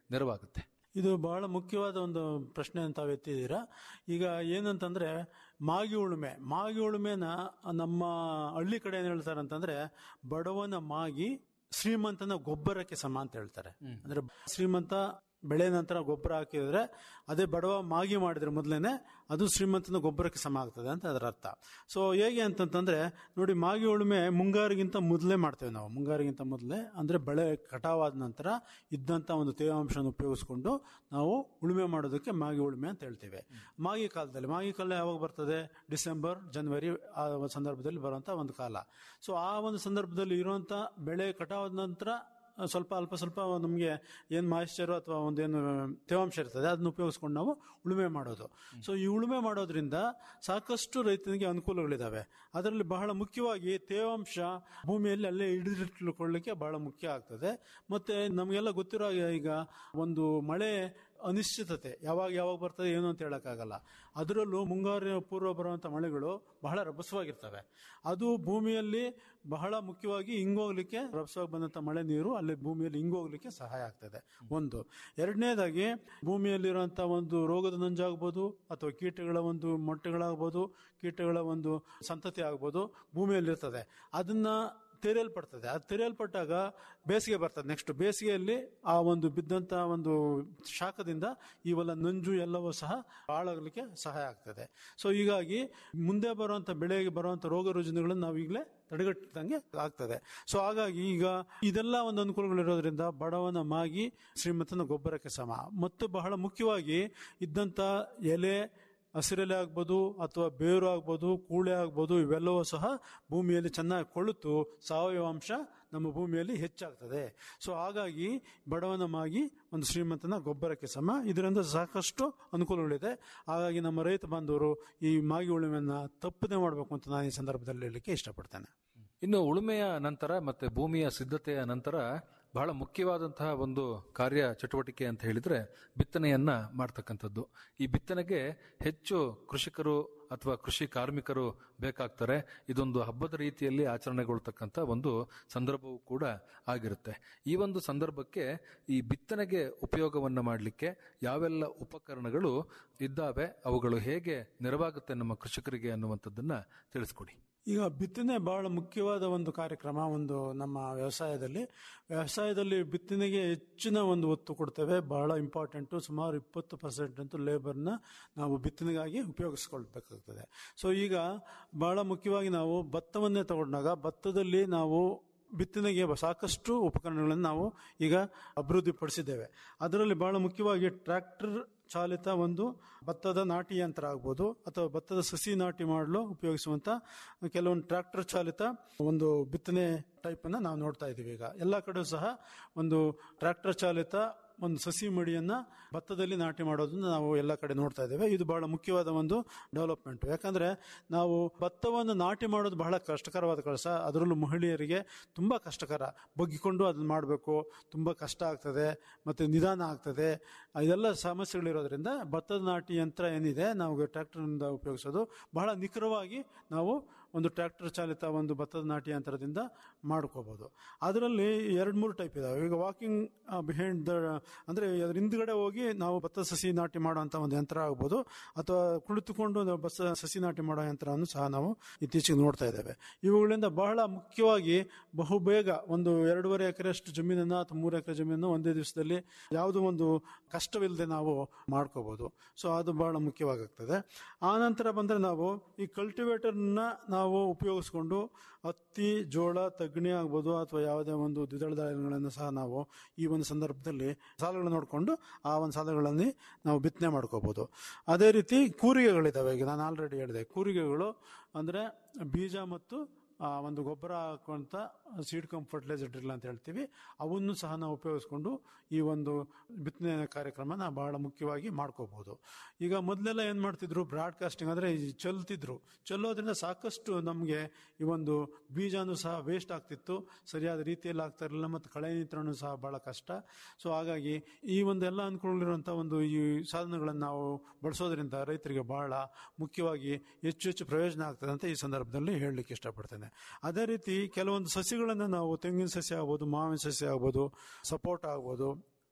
ನೆರವಾಗುತ್ತೆ ಇದು ಬಹಳ ಮುಖ್ಯವಾದ ಒಂದು ಪ್ರಶ್ನೆ ಅಂತ ತಾವು ಎತ್ತಿದ್ದೀರಾ ಈಗ ಏನಂತಂದ್ರೆ ಮಾಗಿ ಉಳುಮೆ ಮಾಗಿ ಉಳುಮೆನ ನಮ್ಮ ಹಳ್ಳಿ ಕಡೆ ಏನ್ ಹೇಳ್ತಾರೆ ಅಂತಂದ್ರೆ ಬಡವನ ಮಾಗಿ ಶ್ರೀಮಂತನ ಗೊಬ್ಬರಕ್ಕೆ ಸಮ ಅಂತ ಹೇಳ್ತಾರೆ ಅಂದ್ರೆ ಶ್ರೀಮಂತ ಬೆಳೆ ನಂತರ ಗೊಬ್ಬರ ಹಾಕಿದ್ರೆ ಅದೇ ಬಡವ ಮಾಗಿ ಮಾಡಿದ್ರೆ ಮೊದಲೇನೆ ಅದು ಶ್ರೀಮಂತನ ಗೊಬ್ಬರಕ್ಕೆ ಸಮ ಆಗ್ತದೆ ಅಂತ ಅದರ ಅರ್ಥ ಸೊ ಹೇಗೆ ಅಂತಂತಂದ್ರೆ ನೋಡಿ ಮಾಗಿ ಉಳುಮೆ ಮುಂಗಾರಿಗಿಂತ ಮೊದಲೇ ಮಾಡ್ತೇವೆ ನಾವು ಮುಂಗಾರಿಗಿಂತ ಮೊದಲೇ ಅಂದ್ರೆ ಬೆಳೆ ಕಟಾವಾದ ನಂತರ ಇದ್ದಂತ ಒಂದು ತೇವಾಂಶನ ಉಪಯೋಗಿಸ್ಕೊಂಡು ನಾವು ಉಳುಮೆ ಮಾಡೋದಕ್ಕೆ ಮಾಗಿ ಉಳುಮೆ ಅಂತ ಹೇಳ್ತೇವೆ ಮಾಗಿ ಕಾಲದಲ್ಲಿ ಮಾಗಿ ಕಾಲ ಯಾವಾಗ ಬರ್ತದೆ ಡಿಸೆಂಬರ್ ಜನವರಿ ಆ ಒಂದು ಸಂದರ್ಭದಲ್ಲಿ ಬರುವಂತ ಒಂದು ಕಾಲ ಸೊ ಆ ಒಂದು ಸಂದರ್ಭದಲ್ಲಿ ಇರುವಂತ ಬೆಳೆ ಕಟಾವಾದ ನಂತರ ಸ್ವಲ್ಪ ಅಲ್ಪ ಸ್ವಲ್ಪ ನಮಗೆ ಏನು ಮಾಯಿಶ್ಚರು ಅಥವಾ ಒಂದೇನು ತೇವಾಂಶ ಇರ್ತದೆ ಅದನ್ನ ಉಪಯೋಗಿಸ್ಕೊಂಡು ನಾವು ಉಳುಮೆ ಮಾಡೋದು ಸೊ ಈ ಉಳುಮೆ ಮಾಡೋದ್ರಿಂದ ಸಾಕಷ್ಟು ರೈತನಿಗೆ ಅನುಕೂಲಗಳಿದ್ದಾವೆ ಅದರಲ್ಲಿ ಬಹಳ ಮುಖ್ಯವಾಗಿ ತೇವಾಂಶ ಭೂಮಿಯಲ್ಲಿ ಅಲ್ಲೇ ಹಿಡಿದಿಟ್ಟುಕೊಳ್ಳಿಕ್ಕೆ ಬಹಳ ಮುಖ್ಯ ಆಗ್ತದೆ ಮತ್ತೆ ನಮಗೆಲ್ಲ ಗೊತ್ತಿರೋ ಹಾಗೆ ಈಗ ಒಂದು ಮಳೆ ಅನಿಶ್ಚಿತತೆ ಯಾವಾಗ ಯಾವಾಗ ಬರ್ತದೆ ಏನು ಅಂತ ಹೇಳಕ್ಕಾಗಲ್ಲ ಅದರಲ್ಲೂ ಮುಂಗಾರಿನ ಪೂರ್ವ ಬರುವಂತ ಮಳೆಗಳು ಬಹಳ ರಭಸವಾಗಿರ್ತವೆ ಅದು ಭೂಮಿಯಲ್ಲಿ ಬಹಳ ಮುಖ್ಯವಾಗಿ ಹಿಂಗೋಗ್ಲಿಕ್ಕೆ ರಭಸವಾಗಿ ಬಂದಂತ ಮಳೆ ನೀರು ಅಲ್ಲಿ ಭೂಮಿಯಲ್ಲಿ ಹಿಂಗೋಗ್ಲಿಕ್ಕೆ ಸಹಾಯ ಆಗ್ತದೆ ಒಂದು ಎರಡನೇದಾಗಿ ಭೂಮಿಯಲ್ಲಿರುವಂತಹ ಒಂದು ರೋಗದ ನಂಜಾಗ್ಬೋದು ಅಥವಾ ಕೀಟಗಳ ಒಂದು ಮೊಟ್ಟೆಗಳಾಗ್ಬೋದು ಕೀಟಗಳ ಒಂದು ಸಂತತಿ ಆಗ್ಬೋದು ಭೂಮಿಯಲ್ಲಿರ್ತದೆ ಅದನ್ನ ತೆರೆಯಲ್ಪಡ್ತದೆ ಅದು ತೆರೆಯಲ್ಪಟ್ಟಾಗ ಬೇಸಿಗೆ ಬರ್ತದೆ ನೆಕ್ಸ್ಟ್ ಬೇಸಿಗೆಯಲ್ಲಿ ಆ ಒಂದು ಬಿದ್ದಂತ ಒಂದು ಶಾಖದಿಂದ ಇವೆಲ್ಲ ನಂಜು ಎಲ್ಲವೂ ಸಹ ಹಾಳಾಗಲಿಕ್ಕೆ ಸಹಾಯ ಆಗ್ತದೆ ಸೊ ಹೀಗಾಗಿ ಮುಂದೆ ಬರುವಂತ ಬೆಳೆಗೆ ಬರುವಂತ ರೋಗ ರುಜಿನಗಳನ್ನು ನಾವು ಈಗಲೇ ತಡೆಗಟ್ಟಂಗೆ ಆಗ್ತದೆ ಸೊ ಹಾಗಾಗಿ ಈಗ ಇದೆಲ್ಲ ಒಂದು ಅನುಕೂಲಗಳಿರೋದ್ರಿಂದ ಬಡವನ ಮಾಗಿ ಶ್ರೀಮಂತನ ಗೊಬ್ಬರಕ್ಕೆ ಸಮ ಮತ್ತು ಬಹಳ ಮುಖ್ಯವಾಗಿ ಇದ್ದಂತ ಎಲೆ ಹಸಿರೆಲೆ ಆಗ್ಬೋದು ಅಥವಾ ಬೇರು ಆಗ್ಬೋದು ಕೂಳೆ ಆಗ್ಬೋದು ಇವೆಲ್ಲವೂ ಸಹ ಭೂಮಿಯಲ್ಲಿ ಚೆನ್ನಾಗಿ ಕೊಳುತು ಸಾವಯವ ಅಂಶ ನಮ್ಮ ಭೂಮಿಯಲ್ಲಿ ಹೆಚ್ಚಾಗ್ತದೆ ಸೊ ಹಾಗಾಗಿ ಬಡವನ ಮಾಗಿ ಒಂದು ಶ್ರೀಮಂತನ ಗೊಬ್ಬರಕ್ಕೆ ಸಮ ಇದರಿಂದ ಸಾಕಷ್ಟು ಅನುಕೂಲಗಳಿದೆ ಹಾಗಾಗಿ ನಮ್ಮ ರೈತ ಬಾಂಧವರು ಈ ಮಾಗಿ ಉಳುಮೆಯನ್ನ ತಪ್ಪದೆ ಮಾಡಬೇಕು ಅಂತ ನಾನು ಈ ಸಂದರ್ಭದಲ್ಲಿ ಹೇಳಲಿಕ್ಕೆ ಇಷ್ಟಪಡ್ತೇನೆ ಇನ್ನು ಉಳುಮೆಯ ನಂತರ ಮತ್ತೆ ಭೂಮಿಯ ಸಿದ್ಧತೆಯ ನಂತರ ಬಹಳ ಮುಖ್ಯವಾದಂತಹ ಒಂದು ಕಾರ್ಯ ಚಟುವಟಿಕೆ ಅಂತ ಹೇಳಿದ್ರೆ ಬಿತ್ತನೆಯನ್ನ ಮಾಡ್ತಕ್ಕಂಥದ್ದು ಈ ಬಿತ್ತನೆಗೆ ಹೆಚ್ಚು ಕೃಷಿಕರು ಅಥವಾ ಕೃಷಿ ಕಾರ್ಮಿಕರು ಬೇಕಾಗ್ತಾರೆ ಇದೊಂದು ಹಬ್ಬದ ರೀತಿಯಲ್ಲಿ ಆಚರಣೆಗೊಳ್ತಕ್ಕಂಥ ಒಂದು ಸಂದರ್ಭವೂ ಕೂಡ ಆಗಿರುತ್ತೆ ಈ ಒಂದು ಸಂದರ್ಭಕ್ಕೆ ಈ ಬಿತ್ತನೆಗೆ ಉಪಯೋಗವನ್ನ ಮಾಡಲಿಕ್ಕೆ ಯಾವೆಲ್ಲ ಉಪಕರಣಗಳು ಇದ್ದಾವೆ ಅವುಗಳು ಹೇಗೆ ನೆರವಾಗುತ್ತೆ ನಮ್ಮ ಕೃಷಿಕರಿಗೆ ಅನ್ನುವಂಥದ್ದನ್ನ ತಿಳಿಸ್ಕೊಡಿ ಈಗ ಬಿತ್ತನೆ ಬಹಳ ಮುಖ್ಯವಾದ ಒಂದು ಕಾರ್ಯಕ್ರಮ ಒಂದು ನಮ್ಮ ವ್ಯವಸಾಯದಲ್ಲಿ ವ್ಯವಸಾಯದಲ್ಲಿ ಬಿತ್ತನೆಗೆ ಹೆಚ್ಚಿನ ಒಂದು ಒತ್ತು ಕೊಡ್ತೇವೆ ಬಹಳ ಇಂಪಾರ್ಟೆಂಟು ಸುಮಾರು ಇಪ್ಪತ್ತು ಪರ್ಸೆಂಟ್ ಅಂತೂ ಲೇಬರ್ನ ನಾವು ಬಿತ್ತನೆಗಾಗಿ ಉಪಯೋಗಿಸ್ಕೊಳ್ಬೇಕಾಗ್ತದೆ ಸೊ ಈಗ ಬಹಳ ಮುಖ್ಯವಾಗಿ ನಾವು ಭತ್ತವನ್ನೇ ತಗೊಂಡಾಗ ಭತ್ತದಲ್ಲಿ ನಾವು ಬಿತ್ತನೆಗೆ ಸಾಕಷ್ಟು ಉಪಕರಣಗಳನ್ನು ನಾವು ಈಗ ಅಭಿವೃದ್ಧಿಪಡಿಸಿದ್ದೇವೆ ಅದರಲ್ಲಿ ಬಹಳ ಮುಖ್ಯವಾಗಿ ಟ್ರ್ಯಾಕ್ಟರ್ ಚಾಲಿತ ಒಂದು ಭತ್ತದ ನಾಟಿ ಯಂತ್ರ ಆಗ್ಬೋದು ಅಥವಾ ಭತ್ತದ ಸಸಿ ನಾಟಿ ಮಾಡಲು ಉಪಯೋಗಿಸುವಂತ ಕೆಲವೊಂದು ಟ್ರ್ಯಾಕ್ಟರ್ ಚಾಲಿತ ಒಂದು ಬಿತ್ತನೆ ಟೈಪ್ ಅನ್ನ ನಾವು ನೋಡ್ತಾ ಇದ್ದೀವಿ ಈಗ ಎಲ್ಲ ಕಡೆ ಸಹ ಒಂದು ಟ್ರ್ಯಾಕ್ಟರ್ ಚಾಲಿತ ಒಂದು ಸಸಿ ಮಡಿಯನ್ನ ಭತ್ತದಲ್ಲಿ ನಾಟಿ ಮಾಡೋದನ್ನ ನಾವು ಎಲ್ಲ ಕಡೆ ನೋಡ್ತಾ ಇದ್ದೇವೆ ಇದು ಬಹಳ ಮುಖ್ಯವಾದ ಒಂದು ಡೆವಲಪ್ಮೆಂಟ್ ಯಾಕಂದ್ರೆ ನಾವು ಭತ್ತವನ್ನು ನಾಟಿ ಮಾಡೋದು ಬಹಳ ಕಷ್ಟಕರವಾದ ಕೆಲಸ ಅದರಲ್ಲೂ ಮಹಿಳೆಯರಿಗೆ ತುಂಬಾ ಕಷ್ಟಕರ ಬಗ್ಗಿಕೊಂಡು ಅದನ್ನ ಮಾಡಬೇಕು ತುಂಬಾ ಕಷ್ಟ ಆಗ್ತದೆ ಮತ್ತೆ ನಿಧಾನ ಆಗ್ತದೆ ಇದೆಲ್ಲ ಸಮಸ್ಯೆಗಳಿರೋದ್ರಿಂದ ಭತ್ತದ ನಾಟಿ ಯಂತ್ರ ಏನಿದೆ ನಾವು ಟ್ರ್ಯಾಕ್ಟರ್ನಿಂದ ಉಪಯೋಗಿಸೋದು ಬಹಳ ನಿಖರವಾಗಿ ನಾವು ಒಂದು ಟ್ರ್ಯಾಕ್ಟರ್ ಚಾಲಿತ ಒಂದು ಭತ್ತದ ನಾಟಿ ಯಂತ್ರದಿಂದ ಮಾಡ್ಕೋಬಹುದು ಅದರಲ್ಲಿ ಎರಡು ಮೂರು ಟೈಪ್ ಇದಾವೆ ಈಗ ವಾಕಿಂಗ್ ಬಿಹೈಂಡ್ ದ ಅಂದ್ರೆ ಅದ್ರ ಹಿಂದ್ಗಡೆ ಹೋಗಿ ನಾವು ಭತ್ತ ಸಸಿ ನಾಟಿ ಮಾಡುವಂತ ಒಂದು ಯಂತ್ರ ಆಗ್ಬೋದು ಅಥವಾ ಕುಳಿತುಕೊಂಡು ನಾವು ಬಸ ಸಸಿ ನಾಟಿ ಮಾಡೋ ಯಂತ್ರವನ್ನು ಸಹ ನಾವು ಇತ್ತೀಚೆಗೆ ನೋಡ್ತಾ ಇದ್ದೇವೆ ಇವುಗಳಿಂದ ಬಹಳ ಮುಖ್ಯವಾಗಿ ಬಹುಬೇಗ ಒಂದು ಎರಡೂವರೆ ಎಕರೆಷ್ಟು ಜಮೀನನ್ನ ಅಥವಾ ಮೂರು ಎಕರೆ ಜಮೀನನ್ನು ಒಂದೇ ದಿವಸದಲ್ಲಿ ಯಾವುದೋ ಒಂದು ಕಷ್ಟವಿಲ್ಲದೆ ನಾವು ಮಾಡ್ಕೋಬಹುದು ಸೊ ಅದು ಬಹಳ ಮುಖ್ಯವಾಗುತ್ತದೆ ಆ ನಂತರ ಬಂದ್ರೆ ನಾವು ಈ ಕಲ್ಟಿವೇಟರ್ನ ನಾವು ಉಪಯೋಗಿಸ್ಕೊಂಡು ಹತ್ತಿ ಜೋಳ ತಗ್ಣಿ ಆಗ್ಬೋದು ಅಥವಾ ಯಾವುದೇ ಒಂದು ದ್ವಿದಳ ಧಾನ್ಯಗಳನ್ನು ಸಹ ನಾವು ಈ ಒಂದು ಸಂದರ್ಭದಲ್ಲಿ ಸಾಲುಗಳನ್ನು ನೋಡಿಕೊಂಡು ಆ ಒಂದು ಸಾಲುಗಳಲ್ಲಿ ನಾವು ಬಿತ್ತನೆ ಮಾಡ್ಕೋಬಹುದು ಅದೇ ರೀತಿ ಕೂರಿಗೆಗಳಿದ್ದಾವೆ ಈಗ ನಾನು ಆಲ್ರೆಡಿ ಹೇಳಿದೆ ಕೂರಿಗೆಗಳು ಅಂದ್ರೆ ಬೀಜ ಮತ್ತು ಆ ಒಂದು ಗೊಬ್ಬರ ಹಾಕುವಂತ ಸೀಡ್ ಕಮ್ ಫರ್ಟಿಲೈಸರ್ ಡ್ರಿಲ್ ಅಂತ ಹೇಳ್ತೀವಿ ಅವನ್ನು ಸಹ ನಾವು ಉಪಯೋಗಿಸ್ಕೊಂಡು ಈ ಒಂದು ಬಿತ್ತನೆ ಕಾರ್ಯಕ್ರಮನ ಬಹಳ ಮುಖ್ಯವಾಗಿ ಮಾಡ್ಕೋಬಹುದು ಈಗ ಮೊದಲೆಲ್ಲ ಏನ್ ಮಾಡ್ತಿದ್ರು ಬ್ರಾಡ್ಕಾಸ್ಟಿಂಗ್ ಅಂದ್ರೆ ಈ ಚೆಲ್ತಿದ್ರು ಚೆಲ್ಲೋದ್ರಿಂದ ಸಾಕಷ್ಟು ನಮಗೆ ಈ ಒಂದು ಬೀಜನೂ ಸಹ ವೇಸ್ಟ್ ಆಗ್ತಿತ್ತು ಸರಿಯಾದ ರೀತಿಯಲ್ಲಿ ಆಗ್ತಾ ಇರಲಿಲ್ಲ ಮತ್ತು ಕಳೆ ನಿಯಂತ್ರಣ ಸಹ ಬಹಳ ಕಷ್ಟ ಸೊ ಹಾಗಾಗಿ ಈ ಒಂದೆಲ್ಲ ಅನುಕೂಲಗಳಿರುವಂತಹ ಒಂದು ಈ ಸಾಧನಗಳನ್ನು ನಾವು ಬಳಸೋದ್ರಿಂದ ರೈತರಿಗೆ ಬಹಳ ಮುಖ್ಯವಾಗಿ ಹೆಚ್ಚು ಹೆಚ್ಚು ಪ್ರಯೋಜನ ಆಗ್ತದೆ ಅಂತ ಈ ಸಂದರ್ಭದಲ್ಲಿ ಹೇಳಲಿಕ್ಕೆ ಇಷ್ಟಪಡ್ತೇನೆ ಅದೇ ರೀತಿ ಕೆಲವೊಂದು ಸಸಿಗಳನ್ನು ನಾವು ತೆಂಗಿನ ಸಸ್ಯ ಆಗ್ಬೋದು ಮಾವಿನ ಸಸ್ಯ ಆಗ್ಬೋದು ಸಪೋಟ ಆಗ್ಬೋದು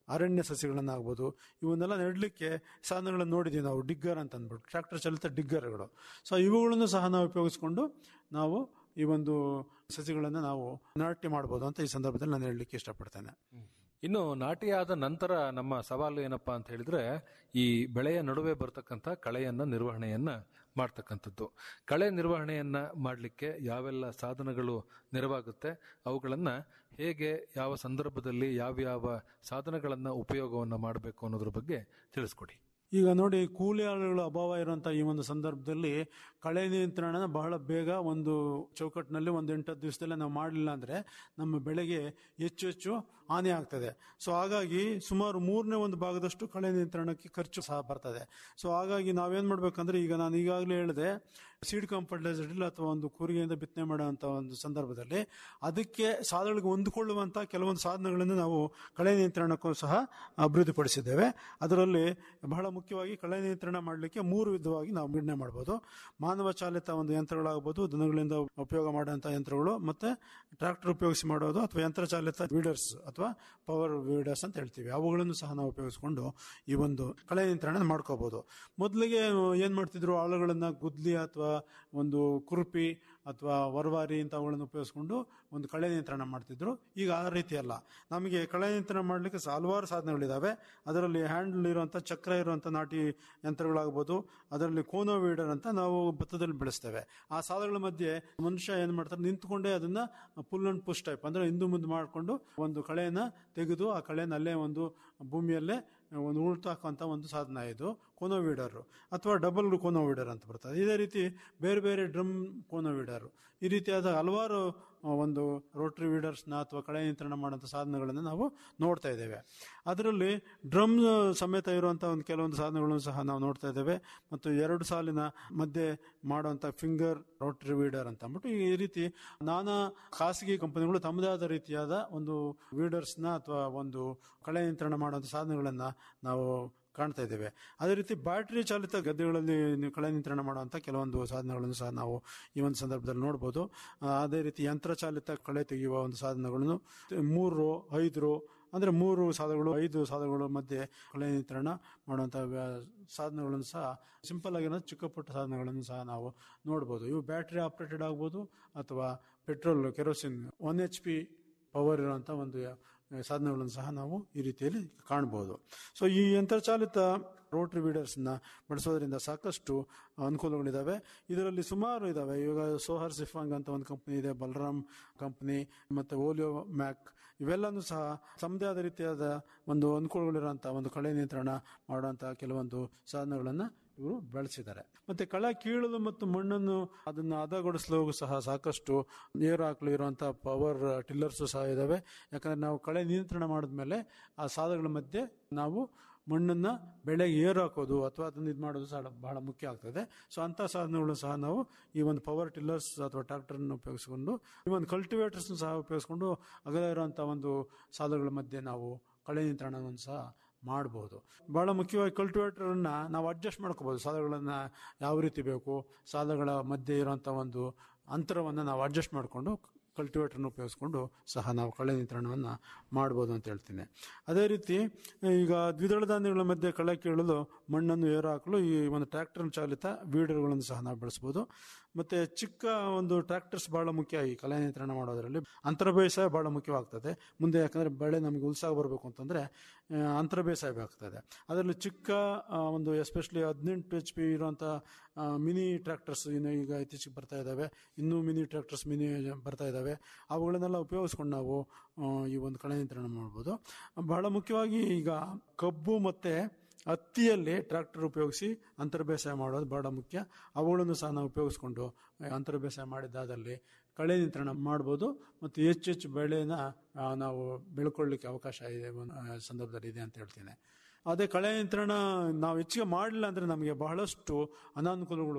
ಅರಣ್ಯ ಸಸಿಗಳನ್ನಾಗ್ಬೋದು ಇವನ್ನೆಲ್ಲ ನೆಡಲಿಕ್ಕೆ ಸಾಧನಗಳನ್ನು ನೋಡಿದ್ದೀವಿ ನಾವು ಡಿಗ್ಗರ್ ಅಂತ ಅಂದ್ಬಿಟ್ಟು ಟ್ರ್ಯಾಕ್ಟರ್ ಚಾಲಿತ ಡಿಗ್ಗರ್ಗಳು ಸೊ ಇವುಗಳನ್ನು ಸಹ ನಾವು ಉಪಯೋಗಿಸ್ಕೊಂಡು ನಾವು ಈ ಒಂದು ಸಸಿಗಳನ್ನು ನಾವು ನಾಟಿ ಮಾಡ್ಬೋದು ಅಂತ ಈ ಸಂದರ್ಭದಲ್ಲಿ ನಾನು ಹೇಳಲಿಕ್ಕೆ ಇಷ್ಟಪಡ್ತೇನೆ ಇನ್ನು ನಾಟಿಯಾದ ನಂತರ ನಮ್ಮ ಸವಾಲು ಏನಪ್ಪಾ ಅಂತ ಹೇಳಿದ್ರೆ ಈ ಬೆಳೆಯ ನಡುವೆ ಬರ್ತಕ್ಕಂಥ ಕಳೆಯನ್ನ ನಿರ್ವಹಣೆಯನ್ನ ಮಾಡ್ತಕ್ಕಂಥದ್ದು ಕಳೆ ನಿರ್ವಹಣೆಯನ್ನ ಮಾಡಲಿಕ್ಕೆ ಯಾವೆಲ್ಲ ಸಾಧನಗಳು ನೆರವಾಗುತ್ತೆ ಅವುಗಳನ್ನ ಹೇಗೆ ಯಾವ ಸಂದರ್ಭದಲ್ಲಿ ಯಾವ್ಯಾವ ಸಾಧನಗಳನ್ನ ಉಪಯೋಗವನ್ನ ಮಾಡಬೇಕು ಅನ್ನೋದ್ರ ಬಗ್ಗೆ ತಿಳಿಸ್ಕೊಡಿ ಈಗ ನೋಡಿ ಕೂಲಿ ಆಳುಗಳ ಅಭಾವ ಇರುವಂತಹ ಈ ಒಂದು ಸಂದರ್ಭದಲ್ಲಿ ಕಳೆ ನಿಯಂತ್ರಣ ಬಹಳ ಬೇಗ ಒಂದು ಚೌಕಟ್ಟಿನಲ್ಲಿ ಒಂದು ಎಂಟತ್ತು ದಿವಸದಲ್ಲೇ ನಾವು ಮಾಡಲಿಲ್ಲ ಅಂದ್ರೆ ನಮ್ಮ ಬೆಳೆಗೆ ಹೆಚ್ಚು ಹೆಚ್ಚು ಹಾನಿ ಆಗ್ತದೆ ಸೊ ಹಾಗಾಗಿ ಸುಮಾರು ಮೂರನೇ ಒಂದು ಭಾಗದಷ್ಟು ಕಳೆ ನಿಯಂತ್ರಣಕ್ಕೆ ಖರ್ಚು ಸಹ ಬರ್ತದೆ ಸೊ ಹಾಗಾಗಿ ನಾವೇನ್ ಮಾಡ್ಬೇಕಂದ್ರೆ ಈಗ ನಾನು ಈಗಾಗಲೇ ಹೇಳಿದೆ ಸೀಡ್ ಕಂಪರ್ಟೈಸರ್ ಅಥವಾ ಒಂದು ಕೂರಿಗೆಯಿಂದ ಬಿತ್ತನೆ ಮಾಡುವಂತ ಒಂದು ಸಂದರ್ಭದಲ್ಲಿ ಅದಕ್ಕೆ ಸಾಧನಗಳಿಗೆ ಹೊಂದಿಕೊಳ್ಳುವಂತ ಕೆಲವೊಂದು ಸಾಧನಗಳನ್ನು ನಾವು ಕಳೆ ನಿಯಂತ್ರಣಕ್ಕೂ ಸಹ ಅಭಿವೃದ್ಧಿಪಡಿಸಿದ್ದೇವೆ ಅದರಲ್ಲಿ ಬಹಳ ಮುಖ್ಯವಾಗಿ ಕಳೆ ನಿಯಂತ್ರಣ ಮಾಡಲಿಕ್ಕೆ ಮೂರು ವಿಧವಾಗಿ ನಾವು ನಿರ್ಣಯ ಮಾಡಬಹುದು ಮಾನವ ಚಾಲಿತ ಒಂದು ಯಂತ್ರಗಳಾಗಬಹುದು ದನಗಳಿಂದ ಉಪಯೋಗ ಮಾಡುವಂತಹ ಯಂತ್ರಗಳು ಮತ್ತೆ ಟ್ರಾಕ್ಟರ್ ಉಪಯೋಗಿಸಿ ಮಾಡೋದು ಅಥವಾ ಯಂತ್ರ ಚಾಲಿತ ವೀಡರ್ಸ್ ಅಥವಾ ಪವರ್ ವೀಡರ್ಸ್ ಅಂತ ಹೇಳ್ತೀವಿ ಅವುಗಳನ್ನು ಸಹ ನಾವು ಉಪಯೋಗಿಸಿಕೊಂಡು ಈ ಒಂದು ಕಳೆ ನಿಯಂತ್ರಣ ಮಾಡ್ಕೋಬಹುದು ಮೊದಲಿಗೆ ಏನ್ ಮಾಡ್ತಿದ್ರು ಆಳುಗಳನ್ನ ಗುದ್ಲಿ ಅಥವಾ ಒಂದು ಕುರುಪಿ ಅಥವಾ ವರ್ವಾರಿ ಇಂಥವುಗಳನ್ನು ಉಪಯೋಗಿಸ್ಕೊಂಡು ಒಂದು ಕಳೆ ನಿಯಂತ್ರಣ ಮಾಡ್ತಿದ್ರು ಈಗ ಆ ರೀತಿ ಅಲ್ಲ ನಮಗೆ ಕಳೆ ನಿಯಂತ್ರಣ ಮಾಡಲಿಕ್ಕೆ ಹಲವಾರು ಸಾಧನಗಳಿದಾವೆ ಅದರಲ್ಲಿ ಹ್ಯಾಂಡಲ್ ಇರುವಂತ ಚಕ್ರ ಇರುವಂತ ನಾಟಿ ಯಂತ್ರಗಳಾಗ್ಬೋದು ಅದರಲ್ಲಿ ಕೋನೋ ವೀಡರ್ ಅಂತ ನಾವು ಭತ್ತದಲ್ಲಿ ಬೆಳೆಸ್ತೇವೆ ಆ ಸಾಧನಗಳ ಮಧ್ಯೆ ಮನುಷ್ಯ ಏನ್ ಮಾಡ್ತಾರೆ ನಿಂತ್ಕೊಂಡೇ ಅದನ್ನ ಪುಲ್ ಅಂಡ್ ಪುಷ್ ಟೈಪ್ ಅಂದ್ರೆ ಹಿಂದು ಮುಂದೆ ಮಾಡಿಕೊಂಡು ಒಂದು ಕಳೆಯನ್ನ ತೆಗೆದು ಆ ಕಳೆಯನ್ನ ಅಲ್ಲೇ ಒಂದು ಭೂಮಿಯಲ್ಲೇ ಒಂದು ಉಳ್ತು ಹಾಕುವಂತ ಒಂದು ಸಾಧನ ಇದು ಕೋನೋ ವೀಡರ್ ಅಥವಾ ಡಬಲ್ ಕೋನೋ ವೀಡರ್ ಅಂತ ಬರ್ತದೆ ಇದೇ ರೀತಿ ಬೇರೆ ಬೇರೆ ಡ್ರಮ್ ಕೋನೋ ವೀಡರ್ ಈ ರೀತಿಯಾದ ಹಲವಾರು ಒಂದು ರೋಟರಿ ವೀಡರ್ಸ್ನ ಅಥವಾ ಕಳೆ ನಿಯಂತ್ರಣ ಮಾಡುವಂಥ ಸಾಧನಗಳನ್ನು ನಾವು ನೋಡ್ತಾ ಇದ್ದೇವೆ ಅದರಲ್ಲಿ ಡ್ರಮ್ ಸಮೇತ ಇರುವಂತಹ ಒಂದು ಕೆಲವೊಂದು ಸಾಧನಗಳನ್ನು ಸಹ ನಾವು ನೋಡ್ತಾ ಇದ್ದೇವೆ ಮತ್ತು ಎರಡು ಸಾಲಿನ ಮಧ್ಯೆ ಮಾಡುವಂತ ಫಿಂಗರ್ ರೋಟರಿ ವೀಡರ್ ಅಂತ ಅಂದ್ಬಿಟ್ಟು ಈ ರೀತಿ ನಾನಾ ಖಾಸಗಿ ಕಂಪನಿಗಳು ತಮ್ಮದೇ ಆದ ರೀತಿಯಾದ ಒಂದು ವೀಡರ್ಸ್ನ ಅಥವಾ ಒಂದು ಕಳೆ ನಿಯಂತ್ರಣ ಮಾಡುವಂಥ ಸಾಧನಗಳನ್ನ ನಾವು ಕಾಣ್ತಾ ಇದ್ದೇವೆ ಅದೇ ರೀತಿ ಬ್ಯಾಟರಿ ಚಾಲಿತ ಗದ್ದೆಗಳಲ್ಲಿ ನೀವು ಕಳೆ ನಿಯಂತ್ರಣ ಮಾಡುವಂಥ ಕೆಲವೊಂದು ಸಾಧನಗಳನ್ನು ಸಹ ನಾವು ಈ ಒಂದು ಸಂದರ್ಭದಲ್ಲಿ ನೋಡ್ಬೋದು ಆ, ಅದೇ ರೀತಿ ಯಂತ್ರ ಚಾಲಿತ ಕಳೆ ತೆಗೆಯುವ ಒಂದು ಸಾಧನಗಳನ್ನು ಮೂರು ರೋ ಐದು ರೋ ಅಂದ್ರೆ ಮೂರು ಸಾಧನಗಳು ಐದು ಸಾಧನಗಳ ಮಧ್ಯೆ ಕಳೆ ನಿಯಂತ್ರಣ ಮಾಡುವಂಥ ವ್ಯ- ಸಾಧನಗಳನ್ನು ಸಹ ಸಿಂಪಲ್ ಆಗಿರೋ ಚಿಕ್ಕ ಪುಟ್ಟ ಸಾಧನಗಳನ್ನು ಸಹ ನಾವು ನೋಡ್ಬೋದು ಇವು ಬ್ಯಾಟರಿ ಆಪರೇಟೆಡ್ ಆಗ್ಬೋದು ಅಥವಾ petrol kerosene one H P power ಇರುವಂಥ ಒಂದು ಸಾಧನಗಳನ್ನು ಸಹ ನಾವು ಈ ರೀತಿಯಲ್ಲಿ ಕಾಣಬಹುದು ಸೊ ಈ ಯಂತ್ರಚಾಲಿತ ರೋಟರಿ ವೀಡರ್ಸ್ನ ಬಳಸೋದ್ರಿಂದ ಸಾಕಷ್ಟು ಅನುಕೂಲಗಳಿದ್ದಾವೆ ಇದರಲ್ಲಿ ಸುಮಾರು ಇದಾವೆ ಇವಾಗ ಸೋಹರ್ ಸಿಫಾಂಗ್ ಅಂತ ಒಂದು ಕಂಪ್ನಿ ಇದೆ ಬಲರಾಮ್ ಕಂಪ್ನಿ ಮತ್ತೆ ಓಲಿಯೋ ಮ್ಯಾಕ್ ಇವೆಲ್ಲನೂ ಸಹ ತಮ್ಮದೇ ಆದ ರೀತಿಯಾದ ಒಂದು ಅನುಕೂಲಗಳಿರುವಂತಹ ಒಂದು ಕಳೆ ನಿಯಂತ್ರಣ ಮಾಡುವಂತಹ ಕೆಲವೊಂದು ಸಾಧನಗಳನ್ನು ಇವರು ಬೆಳೆಸಿದ್ದಾರೆ ಮತ್ತೆ ಕಳೆ ಕೀಳಲು ಮತ್ತು ಮಣ್ಣನ್ನು ಅದನ್ನ ಹದಗೊಳಿಸಲು ಸಹ ಸಾಕಷ್ಟು ನೀರು ಹಾಕಲು ಇರುವಂತಹ ಪವರ್ ಟಿಲ್ಲರ್ಸ್ ಸಹ ಇದಾವೆ ಯಾಕಂದ್ರೆ ನಾವು ಕಳೆ ನಿಯಂತ್ರಣ ಮಾಡಿದ್ಮೇಲೆ ಆ ಸಾಧನಗಳ ಮಧ್ಯೆ ನಾವು ಮಣ್ಣನ್ನ ಬೆಳೆಗೆ ಏರು ಹಾಕೋದು ಅಥವಾ ಅದನ್ನ ಇದು ಮಾಡೋದು ಸಹ ಬಹಳ ಮುಖ್ಯ ಆಗ್ತದೆ ಸೊ ಅಂತ ಸಾಧನಗಳು ಸಹ ನಾವು ಈ ಒಂದು ಪವರ್ ಟಿಲ್ಲರ್ಸ್ ಅಥವಾ ಟ್ರಾಕ್ಟರ್ ಉಪಯೋಗಿಸಿಕೊಂಡು ಈ ಒಂದು ಕಲ್ಟಿವೇಟರ್ಸ್ ಸಹ ಉಪಯೋಗಿಸಿಕೊಂಡು ಅಗಲ ಇರುವಂತಹ ಒಂದು ಸಾಧನಗಳ ಮಧ್ಯೆ ನಾವು ಕಳೆ ನಿಯಂತ್ರಣವನ್ನು ಸಹ ಮಾಡಬಹುದು ಬಹಳ ಮುಖ್ಯವಾಗಿ ಕಲ್ಟಿವೇಟರ್ ಅನ್ನ ನಾವು ಅಡ್ಜಸ್ಟ್ ಮಾಡ್ಕೋಬಹುದು ಸಾಧನಗಳನ್ನ ಯಾವ ರೀತಿ ಬೇಕು ಸಾಧನಗಳ ಮಧ್ಯೆ ಇರುವಂತ ಒಂದು ಅಂತರವನ್ನು ನಾವು ಅಡ್ಜಸ್ಟ್ ಮಾಡಿಕೊಂಡು ಕಲ್ಟಿವೇಟರ್ನ ಉಪಯೋಗಿಸ್ಕೊಂಡು ಸಹ ನಾವು ಕಳೆ ನಿಯಂತ್ರಣವನ್ನು ಮಾಡ್ಬೋದು ಅಂತ ಹೇಳ್ತೀನಿ ಅದೇ ರೀತಿ ಈಗ ದ್ವಿದಳ ಧಾನ್ಯಗಳ ಮಧ್ಯೆ ಕಳೆ ಕೀಳಲು ಮಣ್ಣನ್ನು ಏರು ಹಾಕಲು ಈ ಒಂದು ಟ್ರ್ಯಾಕ್ಟರ್ ಚಾಲಿತ ವೀಡರ್ಗಳನ್ನು ಸಹ ನಾವು ಬಳಸಬಹುದು ಮತ್ತೆ ಚಿಕ್ಕ ಒಂದು ಟ್ರ್ಯಾಕ್ಟರ್ಸ್ ಬಹಳ ಮುಖ್ಯ ಈ ಕಳೆ ನಿಯಂತ್ರಣ ಮಾಡೋದ್ರಲ್ಲಿ ಅಂತರ ಬೇಸಾಯ ಬಹಳ ಮುಖ್ಯವಾಗ್ತದೆ ಮುಂದೆ ಯಾಕಂದ್ರೆ ಬೆಳೆ ನಮಗೆ ಉತ್ಸಾಹ ಬರಬೇಕು ಅಂತಂದ್ರೆ ಆ, ಅಂತರ ಬೇಸಾಯ ಬೇಕಾಗ್ತದೆ ಅದರಲ್ಲಿ ಚಿಕ್ಕ ಆ, ಒಂದು ಎಸ್ಪೆಷಲಿ ಹದಿನೆಂಟು ಎಚ್ ಪಿ ಇರುವಂತ ಮಿನಿ ಟ್ರ್ಯಾಕ್ಟರ್ಸ್ ಇನ್ನು ಈಗ ಇತ್ತೀಚೆಗೆ ಬರ್ತಾ ಇದ್ದಾವೆ ಇನ್ನೂ ಮಿನಿ ಟ್ರ್ಯಾಕ್ಟರ್ಸ್ ಮಿನಿ ಬರ್ತಾ ಇದ್ದಾವೆ ಅವುಗಳನ್ನೆಲ್ಲ ಉಪಯೋಗಿಸ್ಕೊಂಡು ನಾವು ಆ, ಈ ಒಂದು ಕಳೆ ನಿಯಂತ್ರಣ ಮಾಡ್ಬೋದು ಬಹಳ ಮುಖ್ಯವಾಗಿ ಈಗ ಕಬ್ಬು ಮತ್ತೆ ಹತ್ತಿಯಲ್ಲಿ ಟ್ರ್ಯಾಕ್ಟರ್ ಉಪಯೋಗಿಸಿ ಅಂತರ ಬೇಸಾಯ ಮಾಡೋದು ಬಹಳ ಮುಖ್ಯ ಅವುಗಳನ್ನು ಸಹ ನಾವು ಉಪಯೋಗಿಸ್ಕೊಂಡು ಆ, ಅಂತರ ಬೇಸಾಯ ಮಾಡಿದ್ದಾದಲ್ಲಿ ಕಳೆ ನಿಯಂತ್ರಣ ಮಾಡ್ಬೋದು ಮತ್ತು ಹೆಚ್ಚು ಹೆಚ್ಚು ಬೆಳೆನ ಆ, ನಾವು ಬೆಳ್ಕೊಳ್ಳಿಕ್ಕೆ ಅವಕಾಶ ಇದೆ ಒಂದು, ಆ, ಸಂದರ್ಭದಲ್ಲಿ ಇದೆ ಅಂತ ಹೇಳ್ತೀನಿ ಅದೇ ಕಳೆ ನಿಯಂತ್ರಣ ನಾವು ಹೆಚ್ಚಿಗೆ ಮಾಡಲಿಲ್ಲ ಅಂದ್ರೆ ನಮಗೆ ಬಹಳಷ್ಟು ಅನಾನುಕೂಲಗಳು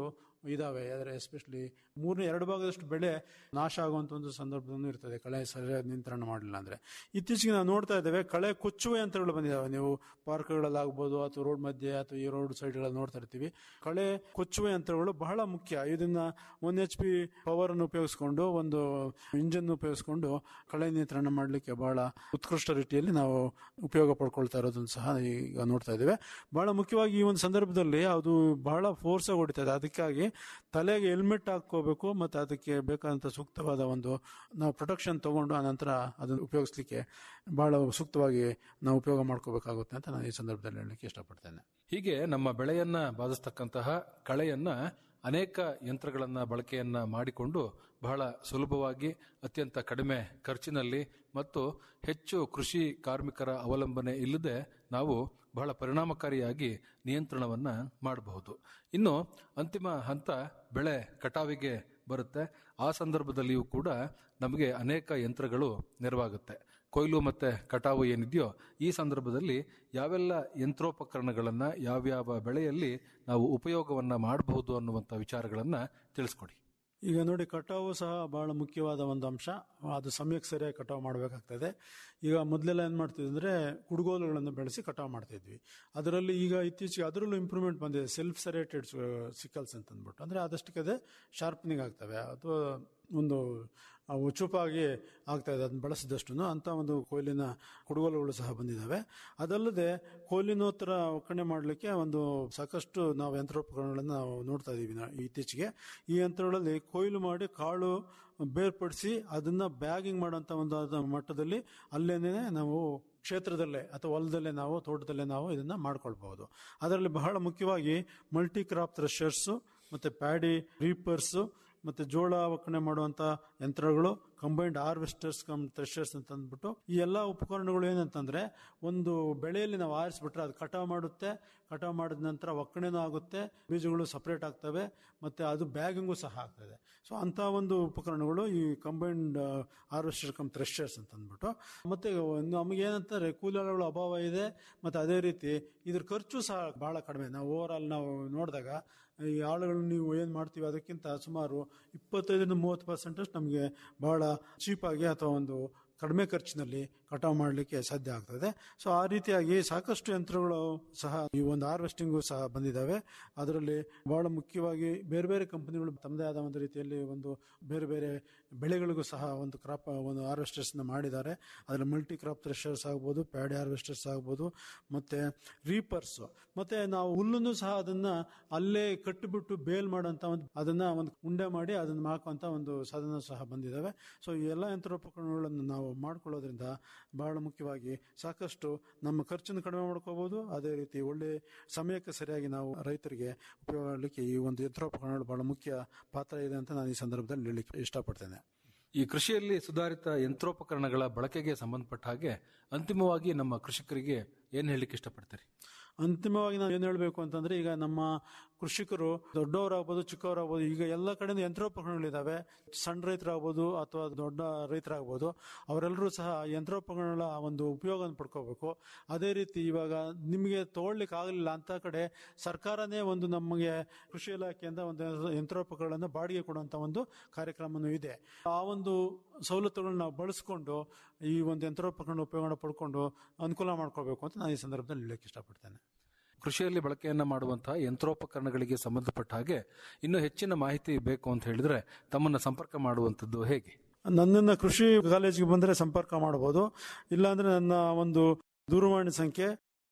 ಇದಾವೆ ಆದರೆ ಎಸ್ಪೆಷಲಿ ಮೂರನೇ ಎರಡು ಭಾಗದಷ್ಟು ಬೆಳೆ ನಾಶ ಆಗುವಂತ ಒಂದು ಸಂದರ್ಭದಲ್ಲೂ ಇರ್ತದೆ ಕಳೆ ಸರಿಯಾದ ನಿಯಂತ್ರಣ ಮಾಡಲಿಲ್ಲ ಅಂದ್ರೆ ಇತ್ತೀಚೆಗೆ ನಾವು ನೋಡ್ತಾ ಇದ್ದೇವೆ ಕಳೆ ಕೊಚ್ಚುವ ಯಂತ್ರಗಳು ಬಂದಿದ್ದಾವೆ ನೀವು ಪಾರ್ಕ್ಗಳಲ್ಲಿ ಆಗ್ಬೋದು ಅಥವಾ ರೋಡ್ ಮಧ್ಯೆ ಅಥವಾ ಈ ರೋಡ್ ಸೈಡ್ಗಳಲ್ಲಿ ನೋಡ್ತಾ ಇರ್ತೀವಿ ಕಳೆ ಕೊಚ್ಚುವ ಯಂತ್ರಗಳು ಬಹಳ ಮುಖ್ಯ ಇದನ್ನ ಒನ್ ಎಚ್ ಪಿ ಪವರ್ ಅನ್ನು ಉಪಯೋಗಿಸ್ಕೊಂಡು ಒಂದು ಇಂಜಿನ್ ಉಪಯೋಗಿಸ್ಕೊಂಡು ಕಳೆ ನಿಯಂತ್ರಣ ಮಾಡಲಿಕ್ಕೆ ಬಹಳ ಉತ್ಕೃಷ್ಟ ರೀತಿಯಲ್ಲಿ ನಾವು ಉಪಯೋಗ ಪಡ್ಕೊಳ್ತಾ ಇರೋದನ್ನು ಸಹ ಈಗ ನೋಡ್ತಾ ಇದ್ದೇವೆ ಬಹಳ ಮುಖ್ಯವಾಗಿ ಈ ಒಂದು ಸಂದರ್ಭದಲ್ಲಿ ಅದು ಬಹಳ ಫೋರ್ಸ್ ಆಗಿ ಹೊಡಿತದೆ ಅದಕ್ಕಾಗಿ ತಲೆಗೆ ಹೆಲ್ಮೆಟ್ ಹಾಕೋಬೇಕು ಮತ್ತೆ ಅದಕ್ಕೆ ಬೇಕಾದಂತ ಸೂಕ್ತವಾದ ಒಂದು ನಾವು ಪ್ರೊಟೆಕ್ಷನ್ ತಗೊಂಡು ಆ ನಂತರ ಅದನ್ನು ಉಪಯೋಗಿಸ್ಲಿಕ್ಕೆ ಬಹಳ ಸೂಕ್ತವಾಗಿ ನಾವು ಉಪಯೋಗ ಮಾಡ್ಕೋಬೇಕಾಗುತ್ತೆ ಅಂತ ನಾನು ಈ ಸಂದರ್ಭದಲ್ಲಿ ಹೇಳಲಿಕ್ಕೆ ಇಷ್ಟಪಡ್ತೇನೆ ಹೀಗೆ ನಮ್ಮ ಬೆಳೆಯನ್ನ ಬಾಧಿಸ್ತಕ್ಕಂತಹ ಕಳೆಯನ್ನ ಅನೇಕ ಯಂತ್ರಗಳನ್ನ ಬಳಕೆಯನ್ನ ಮಾಡಿಕೊಂಡು ಬಹಳ ಸುಲಭವಾಗಿ ಅತ್ಯಂತ ಕಡಿಮೆ ಖರ್ಚಿನಲ್ಲಿ ಮತ್ತು ಹೆಚ್ಚು ಕೃಷಿ ಕಾರ್ಮಿಕರ ಅವಲಂಬನೆ ಇಲ್ಲದೆ ನಾವು ಬಹಳ ಪರಿಣಾಮಕಾರಿಯಾಗಿ ನಿಯಂತ್ರಣವನ್ನ ಮಾಡಬಹುದು ಇನ್ನು ಅಂತಿಮ ಹಂತ ಬೆಳೆ ಕಟಾವಿಗೆ ಬರುತ್ತೆ ಆ ಸಂದರ್ಭದಲ್ಲಿಯೂ ಕೂಡ ನಮಗೆ ಅನೇಕ ಯಂತ್ರಗಳು ನೆರವಾಗುತ್ತೆ ಕೊಯ್ಲು ಮತ್ತೆ ಕಟಾವು ಏನಿದೆಯೋ ಈ ಸಂದರ್ಭದಲ್ಲಿ ಯಾವೆಲ್ಲ ಯಂತ್ರೋಪಕರಣಗಳನ್ನ ಯಾವ್ಯಾವ ಬೆಳೆಯಲ್ಲಿ ನಾವು ಉಪಯೋಗವನ್ನ ಮಾಡಬಹುದು ಅನ್ನುವಂಥ ವಿಚಾರಗಳನ್ನ ತಿಳಿಸ್ಕೊಡಿ ಈಗ ನೋಡಿ ಕಟಾವು ಸಹ ಬಹಳ ಮುಖ್ಯವಾದ ಒಂದು ಅಂಶ ಅದು ಸಮಯಕ್ಕೆ ಸರಿಯಾಗಿ ಕಟಾವು ಮಾಡಬೇಕಾಗ್ತದೆ ಈಗ ಮೊದಲೆಲ್ಲ ಏನು ಮಾಡ್ತಿದ್ವಿ ಅಂದರೆ ಕುಡುಗೋಲುಗಳನ್ನು ಬೆಳೆಸಿ ಕಟಾವು ಮಾಡ್ತಿದ್ವಿ ಅದರಲ್ಲಿ ಈಗ ಇತ್ತೀಚೆಗೆ ಅದರಲ್ಲೂ ಇಂಪ್ರೂವ್ಮೆಂಟ್ ಬಂದಿದೆ ಸೆಲ್ಫ್ ಸೆರೇಟೆಡ್ ಸಿಕಲ್ಸ್ ಅಂತ ಅಂದ್ಬಿಟ್ಟು ಅಂದರೆ ಅದಷ್ಟಕ್ಕೆ ಅದೇ ಶಾರ್ಪ್ನಿಂಗ್ ಆಗ್ತವೆ ಅಥವಾ ಒಂದು ಅವು ಚುಪಾಗಿ ಆಗ್ತಾ ಇದೆ ಅದನ್ನು ಬಳಸಿದಷ್ಟು ಅಂತ ಒಂದು ಕೊಯ್ಲಿನ ಕುಡುಗೋಲುಗಳು ಸಹ ಬಂದಿದ್ದಾವೆ ಅದಲ್ಲದೆ ಕೊಯ್ಲಿನೋತ್ತರ ಒಕ್ಕಣೆ ಮಾಡಲಿಕ್ಕೆ ಒಂದು ಸಾಕಷ್ಟು ನಾವು ಯಂತ್ರೋಪಕರಣಗಳನ್ನು ನಾವು ನೋಡ್ತಾ ಇದ್ದೀವಿ ನಾವು ಇತ್ತೀಚೆಗೆ ಈ ಯಂತ್ರಗಳಲ್ಲಿ ಕೊಯ್ಲು ಮಾಡಿ ಕಾಳು ಬೇರ್ಪಡಿಸಿ ಅದನ್ನ ಬ್ಯಾಗಿಂಗ್ ಮಾಡುವಂತ ಒಂದು ಅದ ಮಟ್ಟದಲ್ಲಿ ಅಲ್ಲೇನೆ ನಾವು ಕ್ಷೇತ್ರದಲ್ಲೇ ಅಥವಾ ಹೊಲದಲ್ಲೇ ನಾವು ತೋಟದಲ್ಲೇ ನಾವು ಇದನ್ನ ಮಾಡ್ಕೊಳ್ಬಹುದು ಅದರಲ್ಲಿ ಬಹಳ ಮುಖ್ಯವಾಗಿ ಮಲ್ಟಿ ಕ್ರಾಪ್ ಥ್ರೆಷರ್ಸು ಮತ್ತೆ ಪ್ಯಾಡಿ ರೀಪರ್ಸು ಮತ್ತೆ ಜೋಳ ಒಕ್ಕಣೆ ಮಾಡುವಂತ ಯಂತ್ರಗಳು ಕಂಬೈನ್ಡ್ ಹಾರ್ವೆಸ್ಟರ್ಸ್ ಕಮ್ ಥ್ರೆಷರ್ಸ್ ಅಂತ ಅಂದ್ಬಿಟ್ಟು ಈ ಎಲ್ಲ ಉಪಕರಣಗಳು ಏನಂತಂದ್ರೆ ಒಂದು ಬೆಳೆಯಲ್ಲಿ ನಾವು ಆರಿಸ್ಬಿಟ್ರೆ ಅದು ಕಟಾವ್ ಮಾಡುತ್ತೆ ಕಟಾವ್ ಮಾಡಿದ ನಂತರ ಒಕ್ಕಣೆನೂ ಆಗುತ್ತೆ ಬೀಜಗಳು ಸಪರೇಟ್ ಆಗ್ತವೆ ಮತ್ತೆ ಅದು ಬ್ಯಾಗಿಂಗು ಸಹ ಆಗ್ತದೆ ಸೊ ಅಂತ ಒಂದು ಉಪಕರಣಗಳು ಈ ಕಂಬೈನ್ಡ್ ಹಾರ್ವೆಸ್ಟರ್ ಕಮ್ ಥ್ರೆಷರ್ಸ್ ಅಂತ ಅಂದ್ಬಿಟ್ಟು ಮತ್ತೆ ನಮಗೆ ಏನಂತಾರೆ ಕೂಲಿಗಳ ಅಭಾವ ಇದೆ ಮತ್ತೆ ಅದೇ ರೀತಿ ಇದ್ರ ಖರ್ಚು ಸಹ ಬಹಳ ಕಡಿಮೆ ನಾವು ಓವರ್ ಆಲ್ ನಾವು ನೋಡಿದಾಗ ಈ ಆಳುಗಳನ್ನ ನೀವು ಏನು ಮಾಡ್ತೀವಿ ಅದಕ್ಕಿಂತ ಸುಮಾರು ಇಪ್ಪತ್ತೈದರಿಂದ ಮೂವತ್ತು ಪರ್ಸೆಂಟ್ ಅಷ್ಟು ನಮಗೆ ಬಹಳ ಚೀಪಾಗಿ ಅಥವಾ ಒಂದು ಕಡಿಮೆ ಖರ್ಚಿನಲ್ಲಿ ಕಟಾವು ಮಾಡಲಿಕ್ಕೆ ಸಾಧ್ಯ ಆಗ್ತದೆ ಸೊ ಆ ರೀತಿಯಾಗಿ ಸಾಕಷ್ಟು ಯಂತ್ರಗಳು ಸಹ ಈ ಒಂದು ಹಾರ್ವೆಸ್ಟಿಂಗು ಸಹ ಬಂದಿದ್ದಾವೆ ಅದರಲ್ಲಿ ಬಹಳ ಮುಖ್ಯವಾಗಿ ಬೇರೆ ಬೇರೆ ಕಂಪನಿಗಳು ತಮ್ಮದೇ ಆದ ಒಂದು ರೀತಿಯಲ್ಲಿ ಒಂದು ಬೇರೆ ಬೇರೆ ಬೆಳೆಗಳಿಗೂ ಸಹ ಒಂದು ಕ್ರಾಪ್ ಒಂದು ಹಾರ್ವೆಸ್ಟರ್ಸ್ನ ಮಾಡಿದ್ದಾರೆ ಅದರಲ್ಲಿ ಮಲ್ಟಿ ಕ್ರಾಪ್ ಥ್ರೆಷರ್ಸ್ ಆಗ್ಬೋದು ಪ್ಯಾಡಿ ಹಾರ್ವೆಸ್ಟರ್ಸ್ ಆಗ್ಬೋದು ಮತ್ತೆ ರೀಪರ್ಸ್ ಮತ್ತೆ ನಾವು ಹುಲ್ಲನ್ನು ಸಹ ಅದನ್ನ ಅಲ್ಲೇ ಕಟ್ಟಿಬಿಟ್ಟು ಬೇಲ್ ಮಾಡುವಂತ ಒಂದು ಅದನ್ನ ಒಂದು ಉಂಡೆ ಮಾಡಿ ಅದನ್ನ ಹಾಕುವಂತ ಒಂದು ಸಾಧನ ಸಹ ಬಂದಿದ್ದಾವೆ ಸೊ ಈ ಎಲ್ಲ ಯಂತ್ರೋಪಕರಣಗಳನ್ನು ನಾವು ಮಾಡ್ಕೊಳ್ಳೋದ್ರಿಂದ ಬಹಳ ಮುಖ್ಯವಾಗಿ ಸಾಕಷ್ಟು ನಮ್ಮ ಖರ್ಚನ್ನು ಕಡಿಮೆ ಮಾಡ್ಕೋಬಹುದು ಅದೇ ರೀತಿ ಒಳ್ಳೆ ಸಮಯಕ್ಕೆ ಸರಿಯಾಗಿ ನಾವು ರೈತರಿಗೆ ಉಪಯೋಗ ಮಾಡಲಿಕ್ಕೆ ಈ ಒಂದು ಯಂತ್ರೋಪಕರಣಗಳು ಬಹಳ ಮುಖ್ಯ ಪಾತ್ರ ಇದೆ ಅಂತ ನಾನು ಈ ಸಂದರ್ಭದಲ್ಲಿ ಹೇಳಲಿಕ್ಕೆ ಇಷ್ಟಪಡ್ತೇನೆ ಈ ಕೃಷಿಯಲ್ಲಿ ಸುಧಾರಿತ ಯಂತ್ರೋಪಕರಣಗಳ ಬಳಕೆಗೆ ಸಂಬಂಧಪಟ್ಟ ಹಾಗೆ ಅಂತಿಮವಾಗಿ ನಮ್ಮ ಕೃಷಿಕರಿಗೆ ಏನ್ ಹೇಳಲಿಕ್ಕೆ ಇಷ್ಟಪಡ್ತೀರಿ ಅಂತಿಮವಾಗಿ ನಾವು ಏನು ಹೇಳಬೇಕು ಅಂತಂದ್ರೆ ಈಗ ನಮ್ಮ ಕೃಷಿಕರು ದೊಡ್ಡವರಾಗ್ಬೋದು ಚಿಕ್ಕವರಾಗ್ಬೋದು ಈಗ ಎಲ್ಲ ಕಡೆಯಿಂದ ಯಂತ್ರೋಪಕರಣಗಳಿದ್ದಾವೆ ಸಣ್ಣ ರೈತರಾಗ್ಬೋದು ಅಥವಾ ದೊಡ್ಡ ರೈತರಾಗ್ಬೋದು ಅವರೆಲ್ಲರೂ ಸಹ ಯಂತ್ರೋಪಕರಣಗಳ ಒಂದು ಉಪಯೋಗ ಪಡ್ಕೋಬೇಕು ಅದೇ ರೀತಿ ಇವಾಗ ನಿಮಗೆ ತಗೊಳ್ಲಿಕ್ಕೆ ಆಗಲಿಲ್ಲ ಅಂತ ಕಡೆ ಸರ್ಕಾರನೇ ಒಂದು ನಮಗೆ ಕೃಷಿ ಇಲಾಖೆಯಿಂದ ಒಂದು ಯಂತ್ರೋಪಕರಣಗಳನ್ನು ಬಾಡಿಗೆ ಕೊಡುವಂತ ಒಂದು ಕಾರ್ಯಕ್ರಮನೂ ಇದೆ ಆ ಒಂದು ಸವಲತ್ತುಗಳನ್ನ ನಾವು ಬಳಸ್ಕೊಂಡು ಈ ಒಂದು ಯಂತ್ರೋಪಕರಣ ಉಪಯೋಗ ಪಡ್ಕೊಂಡು ಅನುಕೂಲ ಮಾಡ್ಕೋಬೇಕು ಅಂತ ನಾನು ಈ ಸಂದರ್ಭದಲ್ಲಿ ಹೇಳಕ್ಕೆ ಇಷ್ಟಪಡ್ತೇನೆ ಕೃಷಿಯಲ್ಲಿ ಬಳಕೆಯನ್ನ ಮಾಡುವಂತಹ ಯಂತ್ರೋಪಕರಣಗಳಿಗೆ ಸಂಬಂಧಪಟ್ಟ ಹಾಗೆ ಇನ್ನೂ ಹೆಚ್ಚಿನ ಮಾಹಿತಿ ಬೇಕು ಅಂತ ಹೇಳಿದ್ರೆ ತಮ್ಮನ್ನ ಸಂಪರ್ಕ ಮಾಡುವಂತದ್ದು ಹೇಗೆ ನನ್ನನ್ನ ಕೃಷಿ ಕಾಲೇಜಿಗೆ ಬಂದರೆ ಸಂಪರ್ಕ ಮಾಡಬಹುದು ಇಲ್ಲಾಂದ್ರೆ ನನ್ನ ಒಂದು ದೂರವಾಣಿ ಸಂಖ್ಯೆ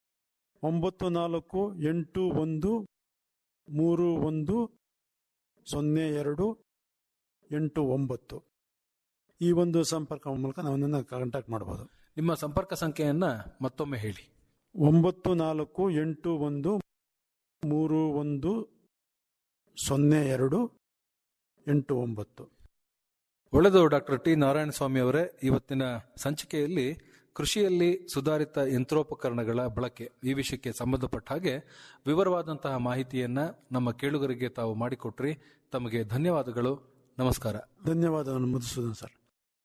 ಒಂಬತ್ತು ನಾಲ್ಕು ಎಂಟು ಒಂದು ಮೂರು ಒಂದು ಸೊನ್ನೆ ಎರಡು ಎಂಟು ಒಂಬತ್ತು ಈ ಒಂದು ಸಂಪರ್ಕ ಮೂಲಕ ನನ್ನನ್ನು ಕಾಂಟ್ಯಾಕ್ಟ್ ಮಾಡಬಹುದು ನಿಮ್ಮ ಸಂಪರ್ಕ ಸಂಖ್ಯೆಯನ್ನ ಮತ್ತೊಮ್ಮೆ ಹೇಳಿ ಒಂಬತ್ತು ನಾಲ್ಕು ಎಂಟು ಒಂದು ಮೂರು ಒಂದು ಸೊನ್ನೆ ಎರಡು ಎಂಟು ಒಂಬತ್ತು ಒಳ್ಳೆದು ಡಾಕ್ಟರ್ ಟಿ ನಾರಾಯಣ ಸ್ವಾಮಿ ಅವರೇ ಇವತ್ತಿನ ಸಂಚಿಕೆಯಲ್ಲಿ ಕೃಷಿಯಲ್ಲಿ ಸುಧಾರಿತ ಯಂತ್ರೋಪಕರಣಗಳ ಬಳಕೆ ಈ ವಿಷಯಕ್ಕೆ ಸಂಬಂಧಪಟ್ಟ ಹಾಗೆ ವಿವರವಾದಂತಹ ಮಾಹಿತಿಯನ್ನ ನಮ್ಮ ಕೇಳುಗರಿಗೆ ತಾವು ಮಾಡಿಕೊಟ್ರಿ ತಮಗೆ ಧನ್ಯವಾದಗಳು ನಮಸ್ಕಾರ ಧನ್ಯವಾದ ಮಧುಸೂದನ್ ಸರ್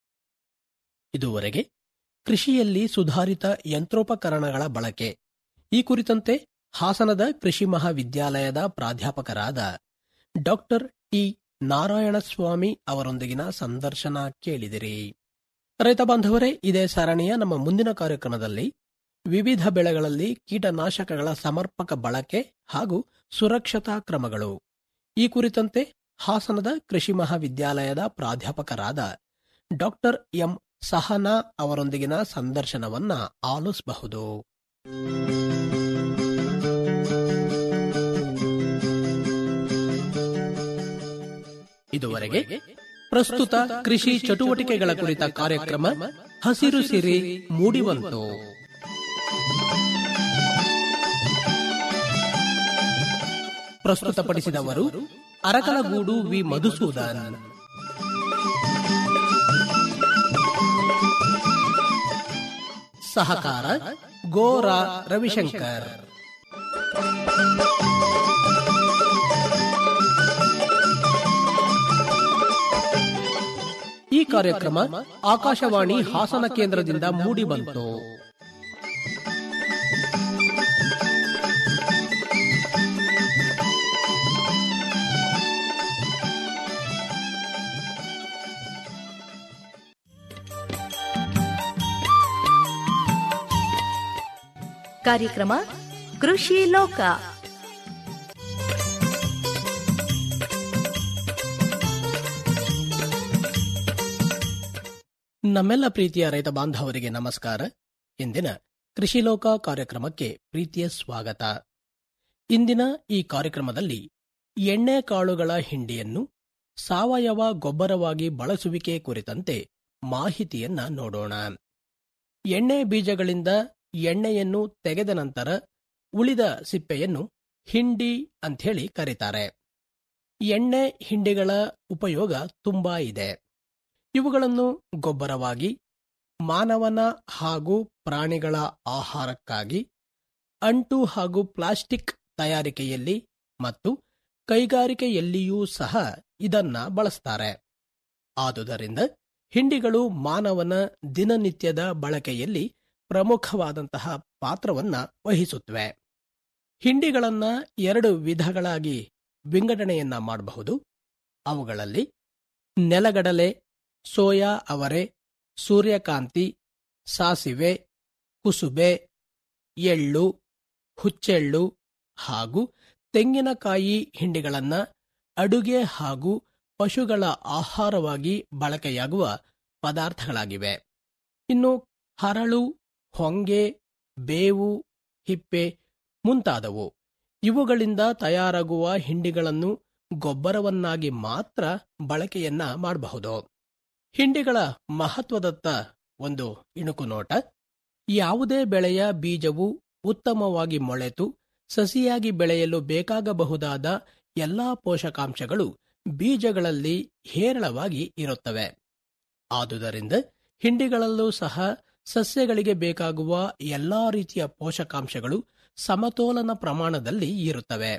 ಇದುವರೆಗೆ ಕೃಷಿಯಲ್ಲಿ ಸುಧಾರಿತ ಯಂತ್ರೋಪಕರಣಗಳ ಬಳಕೆ ಈ ಕುರಿತಂತೆ ಹಾಸನದ ಕೃಷಿ ಮಹಾವಿದ್ಯಾಲಯದ ಪ್ರಾಧ್ಯಾಪಕರಾದ ಡಾಕ್ಟರ್ ಟಿ ನಾರಾಯಣಸ್ವಾಮಿ ಅವರೊಂದಿಗಿನ ಸಂದರ್ಶನ ಕೇಳಿದಿರಿ ರೈತ ಬಾಂಧವರೇ ಇದೇ ಸರಣಿಯ ನಮ್ಮ ಮುಂದಿನ ಕಾರ್ಯಕ್ರಮದಲ್ಲಿ ವಿವಿಧ ಬೆಳೆಗಳಲ್ಲಿ ಕೀಟನಾಶಕಗಳ ಸಮರ್ಪಕ ಬಳಕೆ ಹಾಗೂ ಸುರಕ್ಷತಾ ಕ್ರಮಗಳು ಈ ಕುರಿತಂತೆ ಹಾಸನದ ಕೃಷಿ ಮಹಾವಿದ್ಯಾಲಯದ ಪ್ರಾಧ್ಯಾಪಕರಾದ ಡಾಕ್ಟರ್ ಎಂ ಸಹನಾ ಅವರೊಂದಿಗಿನ ಸಂದರ್ಶನವನ್ನ ಆಲಿಸಬಹುದು ಇದುವರೆಗೆ ಪ್ರಸ್ತುತ ಕೃಷಿ ಚಟುವಟಿಕೆಗಳ ಕುರಿತ ಕಾರ್ಯಕ್ರಮ ಹಸಿರು ಸಿರಿ ಮೂಡಿವಂತು ಪ್ರಸ್ತುತಪಡಿಸಿದವರು ಅರಕಲಗೂಡು ವಿ ಮಧುಸೂದನ್ ಸಹಕಾರ ಗೋರಾ ರವಿಶಂಕರ್ ಈ ಕಾರ್ಯಕ್ರಮ ಆಕಾಶವಾಣಿ ಹಾಸನ ಕೇಂದ್ರದಿಂದ ಮೂಡಿಬಂತು ಕಾರ್ಯಕ್ರಮ ಕೃಷಿ ಲೋಕ ನಮ್ಮೆಲ್ಲ ಪ್ರೀತಿಯ ರೈತ ಬಾಂಧವರಿಗೆ ನಮಸ್ಕಾರ ಇಂದಿನ ಕೃಷಿ ಲೋಕ ಕಾರ್ಯಕ್ರಮಕ್ಕೆ ಪ್ರೀತಿಯ ಸ್ವಾಗತ ಇಂದಿನ ಈ ಕಾರ್ಯಕ್ರಮದಲ್ಲಿ ಎಣ್ಣೆ ಕಾಳುಗಳ ಹಿಂಡಿಯನ್ನು ಸಾವಯವ ಗೊಬ್ಬರವಾಗಿ ಬಳಸುವಿಕೆ ಕುರಿತಂತೆ ಮಾಹಿತಿಯನ್ನ ನೋಡೋಣ ಎಣ್ಣೆ ಬೀಜಗಳಿಂದ ಎಣ್ಣೆಯನ್ನು ತೆಗೆದ ನಂತರ ಉಳಿದ ಸಿಪ್ಪೆಯನ್ನು ಹಿಂಡಿ ಅಂಥೇಳಿ ಕರೀತಾರೆ ಎಣ್ಣೆ ಹಿಂಡಿಗಳ ಉಪಯೋಗ ತುಂಬಾ ಇದೆ ಇವುಗಳನ್ನು ಗೊಬ್ಬರವಾಗಿ ಮಾನವನ ಹಾಗೂ ಪ್ರಾಣಿಗಳ ಆಹಾರಕ್ಕಾಗಿ ಅಂಟು ಹಾಗೂ ಪ್ಲಾಸ್ಟಿಕ್ ತಯಾರಿಕೆಯಲ್ಲಿ ಮತ್ತು ಕೈಗಾರಿಕೆಯಲ್ಲಿಯೂ ಸಹ ಇದನ್ನ ಬಳಸ್ತಾರೆ ಆದುದರಿಂದ ಹಿಂಡಿಗಳು ಮಾನವನ ದಿನನಿತ್ಯದ ಬಳಕೆಯಲ್ಲಿ ಪ್ರಮುಖವಾದಂತಹ ಪಾತ್ರವನ್ನ ವಹಿಸುತ್ತವೆ ಹಿಂಡಿಗಳನ್ನ ಎರಡು ವಿಧಗಳಾಗಿ ವಿಂಗಡಣೆಯನ್ನ ಮಾಡಬಹುದು ಅವುಗಳಲ್ಲಿ ನೆಲಗಡಲೆ ಸೋಯಾ ಅವರೆ ಸೂರ್ಯಕಾಂತಿ ಸಾಸಿವೆ ಕುಸುಬೆ ಎಳ್ಳು ಹುಚ್ಚೆಳ್ಳು ಹಾಗೂ ತೆಂಗಿನಕಾಯಿ ಹಿಂಡಿಗಳನ್ನ ಅಡುಗೆ ಹಾಗೂ ಪಶುಗಳ ಆಹಾರವಾಗಿ ಬಳಕೆಯಾಗುವ ಪದಾರ್ಥಗಳಾಗಿವೆ ಇನ್ನು ಹರಳು ಹೊಂಗೆ ಬೇವು ಹಿಪ್ಪೆ ಮುಂತಾದವು ಇವುಗಳಿಂದ ತಯಾರಾಗುವ ಹಿಂಡಿಗಳನ್ನು ಗೊಬ್ಬರವನ್ನಾಗಿ ಮಾತ್ರ ಬಳಕೆಯನ್ನ ಮಾಡಬಹುದು ಹಿಂಡಿಗಳ ಮಹತ್ವದತ್ತ ಒಂದು ಇಣುಕು ನೋಟ ಯಾವುದೇ ಬೆಳೆಯ ಬೀಜವು ಉತ್ತಮವಾಗಿ ಮೊಳೆತು ಸಸಿಯಾಗಿ ಬೆಳೆಯಲು ಬೇಕಾಗಬಹುದಾದ ಎಲ್ಲಾ ಪೋಷಕಾಂಶಗಳು ಬೀಜಗಳಲ್ಲಿ ಹೇರಳವಾಗಿ ಇರುತ್ತವೆ ಆದುದರಿಂದ ಹಿಂಡಿಗಳಲ್ಲೂ ಸಹ ಸಸ್ಯಗಳಿಗೆ ಬೇಕಾಗುವ ಎಲ್ಲಾ ರೀತಿಯ ಪೋಷಕಾಂಶಗಳು ಸಮತೋಲನ ಪ್ರಮಾಣದಲ್ಲಿ ಇರುತ್ತವೆ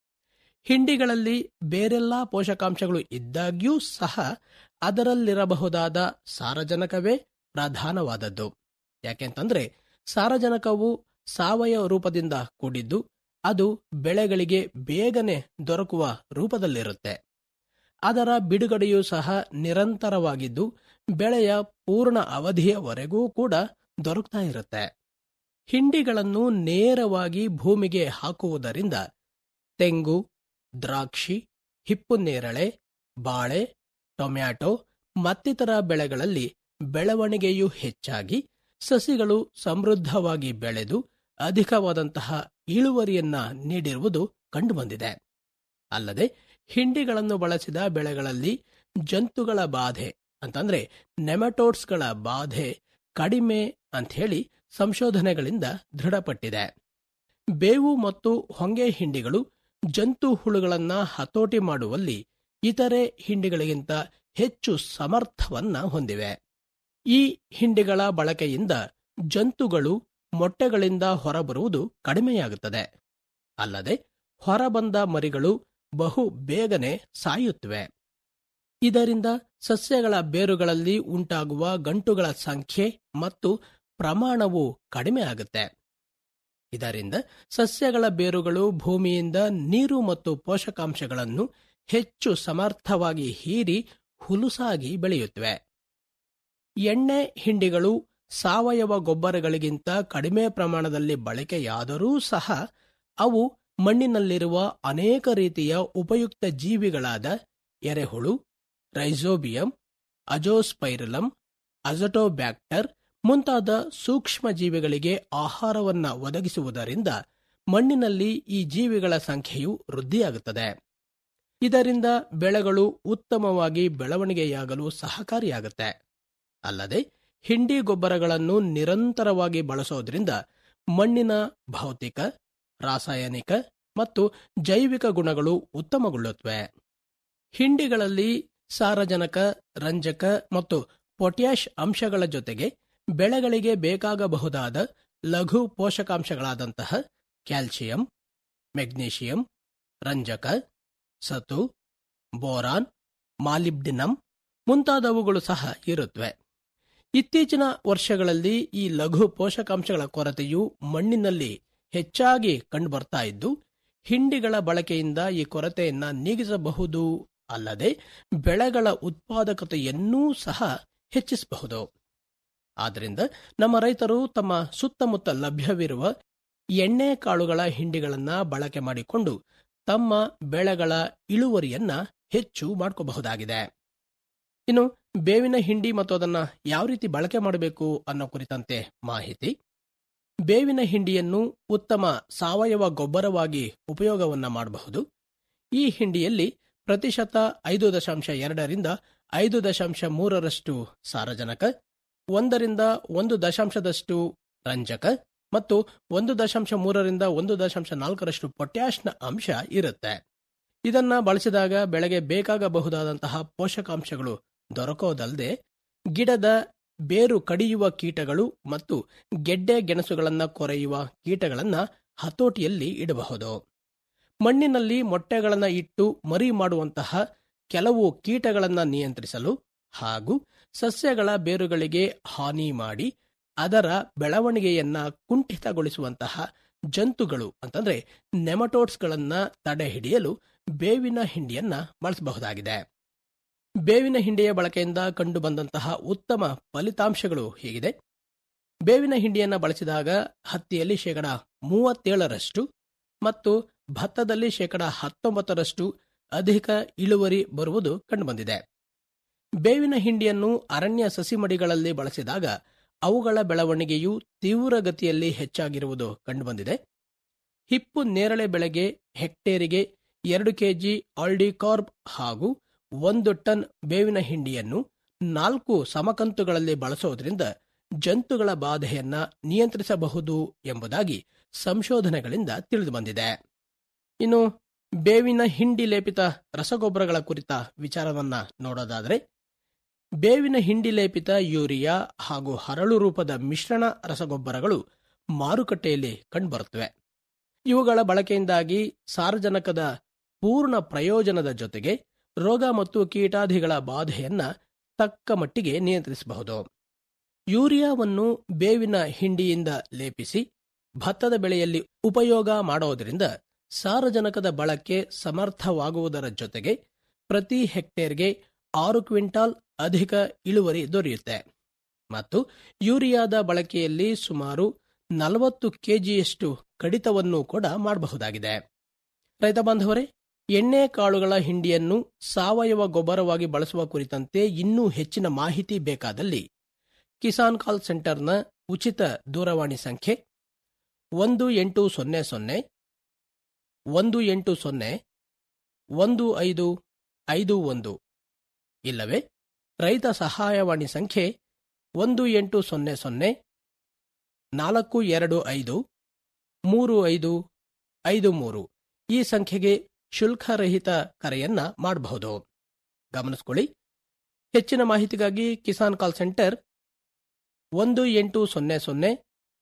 ಹಿಂಡಿಗಳಲ್ಲಿ ಬೇರೆಲ್ಲಾ ಪೋಷಕಾಂಶಗಳು ಇದ್ದಾಗ್ಯೂ ಸಹ ಅದರಲ್ಲಿರಬಹುದಾದ ಸಾರಜನಕವೇ ಪ್ರಧಾನವಾದದ್ದು ಯಾಕೆಂತಂದ್ರೆ ಸಾರಜನಕವು ಸಾವಯವ ರೂಪದಿಂದ ಕೂಡಿದ್ದು ಅದು ಬೆಳೆಗಳಿಗೆ ಬೇಗನೆ ದೊರಕುವ ರೂಪದಲ್ಲಿರುತ್ತೆ ಅದರ ಬಿಡುಗಡೆಯೂ ಸಹ ನಿರಂತರವಾಗಿದ್ದು ಬೆಳೆಯ ಪೂರ್ಣ ಅವಧಿಯವರೆಗೂ ಕೂಡ ದೊರಕ್ತಾ ಇರುತ್ತೆ ಹಿಂಡಿಗಳನ್ನು ನೇರವಾಗಿ ಭೂಮಿಗೆ ಹಾಕುವುದರಿಂದ ತೆಂಗು ದ್ರಾಕ್ಷಿ ಹಿಪ್ಪುನೇರಳೆ ಬಾಳೆ ಟೊಮ್ಯಾಟೊ ಮತ್ತಿತರ ಬೆಳೆಗಳಲ್ಲಿ ಬೆಳವಣಿಗೆಯು ಹೆಚ್ಚಾಗಿ ಸಸಿಗಳು ಸಮೃದ್ಧವಾಗಿ ಬೆಳೆದು ಅಧಿಕವಾದಂತಹ ಇಳುವರಿಯನ್ನ ನೀಡಿರುವುದು ಕಂಡುಬಂದಿದೆ ಅಲ್ಲದೆ ಹಿಂಡಿಗಳನ್ನು ಬಳಸಿದ ಬೆಳೆಗಳಲ್ಲಿ ಜಂತುಗಳ ಬಾಧೆ ಅಂತಂದ್ರೆ ನೆಮಟೋಡ್ಸ್ಗಳ ಬಾಧೆ ಕಡಿಮೆ ಅಂಥೇಳಿ ಸಂಶೋಧನೆಗಳಿಂದ ದೃಢಪಟ್ಟಿದೆ ಬೇವು ಮತ್ತು ಹೊಂಗೆ ಹಿಂಡಿಗಳು ಜಂತು ಹುಳುಗಳನ್ನ ಹತೋಟಿ ಮಾಡುವಲ್ಲಿ ಇತರೆ ಹಿಂಡಿಗಳಿಗಿಂತ ಹೆಚ್ಚು ಸಮರ್ಥವನ್ನ ಹೊಂದಿವೆ ಈ ಹಿಂಡಿಗಳ ಬಳಕೆಯಿಂದ ಜಂತುಗಳು ಮೊಟ್ಟೆಗಳಿಂದ ಹೊರಬರುವುದು ಕಡಿಮೆಯಾಗುತ್ತದೆ ಅಲ್ಲದೆ ಹೊರಬಂದ ಮರಿಗಳು ಬಹು ಬೇಗನೆ ಸಾಯುತ್ತವೆ ಇದರಿಂದ ಸಸ್ಯಗಳ ಬೇರುಗಳಲ್ಲಿ ಉಂಟಾಗುವ ಗಂಟುಗಳ ಸಂಖ್ಯೆ ಮತ್ತು ಪ್ರಮಾಣವು ಕಡಿಮೆ ಆಗುತ್ತೆ ಇದರಿಂದ ಸಸ್ಯಗಳ ಬೇರುಗಳು ಭೂಮಿಯಿಂದ ನೀರು ಮತ್ತು ಪೋಷಕಾಂಶಗಳನ್ನು ಹೆಚ್ಚು ಸಮರ್ಥವಾಗಿ ಹೀರಿ ಹುಲುಸಾಗಿ ಬೆಳೆಯುತ್ತವೆ ಎಣ್ಣೆ ಹಿಂಡಿಗಳು ಸಾವಯವ ಗೊಬ್ಬರಗಳಿಗಿಂತ ಕಡಿಮೆ ಪ್ರಮಾಣದಲ್ಲಿ ಬಳಕೆಯಾದರೂ ಸಹ ಅವು ಮಣ್ಣಿನಲ್ಲಿರುವ ಅನೇಕ ರೀತಿಯ ಉಪಯುಕ್ತ ಜೀವಿಗಳಾದ ಎರೆಹುಳು ರೈಸೋಬಿಯಂ ಅಜೋಸ್ಪೈರಲಂ ಅಜಟೋಬ್ಯಾಕ್ಟರ್ ಮುಂತಾದ ಸೂಕ್ಷ್ಮ ಜೀವಿಗಳಿಗೆ ಆಹಾರವನ್ನ ಒದಗಿಸುವುದರಿಂದ ಮಣ್ಣಿನಲ್ಲಿ ಈ ಜೀವಿಗಳ ಸಂಖ್ಯೆಯು ವೃದ್ಧಿಯಾಗುತ್ತದೆ ಇದರಿಂದ ಬೆಳೆಗಳು ಉತ್ತಮವಾಗಿ ಬೆಳವಣಿಗೆಯಾಗಲು ಸಹಕಾರಿಯಾಗುತ್ತೆ ಅಲ್ಲದೆ ಹಿಂಡಿ ಗೊಬ್ಬರಗಳನ್ನು ನಿರಂತರವಾಗಿ ಬಳಸೋದ್ರಿಂದ ಮಣ್ಣಿನ ಭೌತಿಕ ರಾಸಾಯನಿಕ ಮತ್ತು ಜೈವಿಕ ಗುಣಗಳು ಉತ್ತಮಗೊಳ್ಳುತ್ತವೆ ಹಿಂಡಿಗಳಲ್ಲಿ ಸಾರಜನಕ ರಂಜಕ ಮತ್ತು ಪೊಟ್ಯಾಷ್ ಅಂಶಗಳ ಜೊತೆಗೆ ಬೆಳೆಗಳಿಗೆ ಬೇಕಾಗಬಹುದಾದ ಲಘು ಪೋಷಕಾಂಶಗಳಾದಂತಹ ಕ್ಯಾಲ್ಸಿಯಂ ಮೆಗ್ನೀಷಿಯಂ ರಂಜಕ ಸತು ಬೋರಾನ್ ಮಾಲಿಬ್ಡಿನಮ್ ಮುಂತಾದವುಗಳು ಸಹ ಇರುತ್ತವೆ ಇತ್ತೀಚಿನ ವರ್ಷಗಳಲ್ಲಿ ಈ ಲಘು ಪೋಷಕಾಂಶಗಳ ಕೊರತೆಯು ಮಣ್ಣಿನಲ್ಲಿ ಹೆಚ್ಚಾಗಿ ಕಂಡುಬರ್ತಾ ಇದ್ದು ಹಿಂಡಿಗಳ ಬಳಕೆಯಿಂದ ಈ ಕೊರತೆಯನ್ನ ನೀಗಿಸಬಹುದು ಅಲ್ಲದೆ ಬೆಳೆಗಳ ಉತ್ಪಾದಕತೆಯನ್ನೂ ಸಹ ಹೆಚ್ಚಿಸಬಹುದು ಆದ್ದರಿಂದ ನಮ್ಮ ರೈತರು ತಮ್ಮ ಸುತ್ತಮುತ್ತ ಲಭ್ಯವಿರುವ ಎಣ್ಣೆ ಕಾಳುಗಳ ಹಿಂಡಿಗಳನ್ನ ಬಳಕೆ ಮಾಡಿಕೊಂಡು ತಮ್ಮ ಬೆಳೆಗಳ ಇಳುವರಿಯನ್ನ ಹೆಚ್ಚು ಮಾಡ್ಕೋಬಹುದಾಗಿದೆ ಇನ್ನು ಬೇವಿನ ಹಿಂಡಿ ಮತ್ತು ಅದನ್ನ ಯಾವ ರೀತಿ ಬಳಕೆ ಮಾಡಬೇಕು ಅನ್ನೋ ಕುರಿತಂತೆ ಮಾಹಿತಿ ಬೇವಿನ ಹಿಂಡಿಯನ್ನು ಉತ್ತಮ ಸಾವಯವ ಗೊಬ್ಬರವಾಗಿ ಉಪಯೋಗವನ್ನ ಮಾಡಬಹುದು ಈ ಹಿಂಡಿಯಲ್ಲಿ ಪ್ರತಿಶತ ಐದು ದಶಾಂಶ ಎರಡರಿಂದ ಐದು ದಶಾಂಶ ಮೂರರಷ್ಟು ಸಾರಜನಕ ಒಂದರಿಂದ ಒಂದು ದಶಾಂಶದಷ್ಟು ರಂಜಕ ಮತ್ತು ಒಂದು ದಶಾಂಶ ಮೂರರಿಂದ ಒಂದು ದಶಾಂಶ ನಾಲ್ಕರಷ್ಟು ಪೊಟ್ಯಾಷ್ನ ಅಂಶ ಇರುತ್ತೆ ಇದನ್ನ ಬಳಸಿದಾಗ ಬೆಳೆಗೆ ಬೇಕಾಗಬಹುದಾದಂತಹ ಪೋಷಕಾಂಶಗಳು ದೊರಕೋದಲ್ಲದೆ ಗಿಡದ ಬೇರು ಕಡಿಯುವ ಕೀಟಗಳು ಮತ್ತು ಗೆಡ್ಡೆ ಗೆಣಸುಗಳನ್ನ ಕೊರೆಯುವ ಕೀಟಗಳನ್ನ ಹತೋಟಿಯಲ್ಲಿ ಇಡಬಹುದು ಮಣ್ಣಿನಲ್ಲಿ ಮೊಟ್ಟೆಗಳನ್ನ ಇಟ್ಟು ಮರಿ ಮಾಡುವಂತಹ ಕೆಲವು ಕೀಟಗಳನ್ನ ನಿಯಂತ್ರಿಸಲು ಹಾಗೂ ಸಸ್ಯಗಳ ಬೇರುಗಳಿಗೆ ಹಾನಿ ಮಾಡಿ ಅದರ ಬೆಳವಣಿಗೆಯನ್ನ ಕುಂಠಿತಗೊಳಿಸುವಂತಹ ಜಂತುಗಳು ಅಂತಂದ್ರೆ ನೆಮಟೋಡ್ಸ್ಗಳನ್ನ ತಡೆ ಹಿಡಿಯಲು ಬೇವಿನ ಹಿಂಡಿಯನ್ನ ಬಳಸಬಹುದಾಗಿದೆ ಬೇವಿನ ಹಿಂಡಿಯ ಬಳಕೆಯಿಂದ ಕಂಡುಬಂದಂತಹ ಉತ್ತಮ ಫಲಿತಾಂಶಗಳು ಹೀಗಿದೆ ಬೇವಿನ ಹಿಂಡಿಯನ್ನ ಬಳಸಿದಾಗ ಹತ್ತಿಯಲ್ಲಿ ಶೇಕಡ ಮೂವತ್ತೇಳರಷ್ಟು ಮತ್ತು ಭತ್ತದಲ್ಲಿ ಶೇಕಡ ಹತ್ತೊಂಬತ್ತರಷ್ಟು ಅಧಿಕ ಇಳುವರಿ ಬರುವುದು ಕಂಡುಬಂದಿದೆ ಬೇವಿನ ಹಿಂಡಿಯನ್ನು ಅರಣ್ಯ ಸಸಿಮಡಿಗಳಲ್ಲಿ ಬಳಸಿದಾಗ ಅವುಗಳ ಬೆಳವಣಿಗೆಯು ತೀವ್ರಗತಿಯಲ್ಲಿ ಹೆಚ್ಚಾಗಿರುವುದು ಕಂಡುಬಂದಿದೆ ಹಿಪ್ಪು ನೇರಳೆ ಬೆಳೆಗೆ ಹೆಕ್ಟೇರಿಗೆ ಎರಡು ಕೆಜಿ ಆಲ್ಡಿಕಾರ್ಬ್ ಹಾಗೂ ಒಂದು ಟನ್ ಬೇವಿನ ಹಿಂಡಿಯನ್ನು ನಾಲ್ಕು ಸಮಕಂತುಗಳಲ್ಲಿ ಬಳಸೋದ್ರಿಂದ ಜಂತುಗಳ ಬಾಧೆಯನ್ನ ನಿಯಂತ್ರಿಸಬಹುದು ಎಂಬುದಾಗಿ ಸಂಶೋಧನೆಗಳಿಂದ ತಿಳಿದುಬಂದಿದೆ ಇನ್ನು ಬೇವಿನ ಹಿಂಡಿ ಲೇಪಿತ ರಸಗೊಬ್ಬರಗಳ ಕುರಿತ ವಿಚಾರವನ್ನ ನೋಡೋದಾದರೆ ಬೇವಿನ ಹಿಂಡಿ ಲೇಪಿತ ಯೂರಿಯಾ ಹಾಗೂ ಹರಳು ರೂಪದ ಮಿಶ್ರಣ ರಸಗೊಬ್ಬರಗಳು ಮಾರುಕಟ್ಟೆಯಲ್ಲಿ ಕಂಡುಬರುತ್ತವೆ ಇವುಗಳ ಬಳಕೆಯಿಂದಾಗಿ ಸಾರಜನಕದ ಪೂರ್ಣ ಪ್ರಯೋಜನದ ಜೊತೆಗೆ ರೋಗ ಮತ್ತು ಕೀಟಾದಿಗಳ ಬಾಧೆಯನ್ನ ತಕ್ಕ ಮಟ್ಟಿಗೆ ನಿಯಂತ್ರಿಸಬಹುದು ಯೂರಿಯಾವನ್ನು ಬೇವಿನ ಹಿಂಡಿಯಿಂದ ಲೇಪಿಸಿ ಭತ್ತದ ಬೆಳೆಯಲ್ಲಿ ಉಪಯೋಗ ಮಾಡೋದರಿಂದ ಸಾರಜನಕದ ಬಳಕೆ ಸಮರ್ಥವಾಗುವುದರ ಜೊತೆಗೆ ಪ್ರತಿ ಹೆಕ್ಟೇರ್ಗೆ ಆರು ಕ್ವಿಂಟಾಲ್ ಅಧಿಕ ಇಳುವರಿ ದೊರೆಯುತ್ತೆ ಮತ್ತು ಯೂರಿಯಾದ ಬಳಕೆಯಲ್ಲಿ ಸುಮಾರು ನಲವತ್ತು ಕೆಜಿಯಷ್ಟು ಕಡಿತವನ್ನು ಕೂಡ ಮಾಡಬಹುದಾಗಿದೆ ರೈತ ಬಾಂಧವರೇ ಎಣ್ಣೆ ಕಾಳುಗಳ ಹಿಂಡಿಯನ್ನು ಸಾವಯವ ಗೊಬ್ಬರವಾಗಿ ಬಳಸುವ ಕುರಿತಂತೆ ಇನ್ನೂ ಹೆಚ್ಚಿನ ಮಾಹಿತಿ ಬೇಕಾದಲ್ಲಿ ಕಿಸಾನ್ ಕಾಲ್ ಸೆಂಟರ್ನ ಉಚಿತ ದೂರವಾಣಿ ಸಂಖ್ಯೆ ಒಂದು ಎಂಟು ಸೊನ್ನೆ ಸೊನ್ನೆ ಒಂದು ಎಂಟು ಸೊನ್ನೆ ಒಂದು ಐದು ಐದು ಒಂದು ಇಲ್ಲವೇ ರೈತ ಸಹಾಯವಾಣಿ ಸಂಖ್ಯೆ ಒಂದು ಎಂಟು ಸೊನ್ನೆ ಸೊನ್ನೆ ನಾಲ್ಕು ಎರಡು ಐದು ಮೂರು ಐದು ಐದು ಮೂರು ಈ ಸಂಖ್ಯೆಗೆ ಶುಲ್ಕರಹಿತ ಕರೆಯನ್ನ ಮಾಡಬಹುದು ಗಮನಿಸಿಕೊಳ್ಳಿ ಹೆಚ್ಚಿನ ಮಾಹಿತಿಗಾಗಿ ಕಿಸಾನ್ ಕಾಲ್ ಸೆಂಟರ್ ಒಂದು ಎಂಟು ಸೊನ್ನೆ ಸೊನ್ನೆ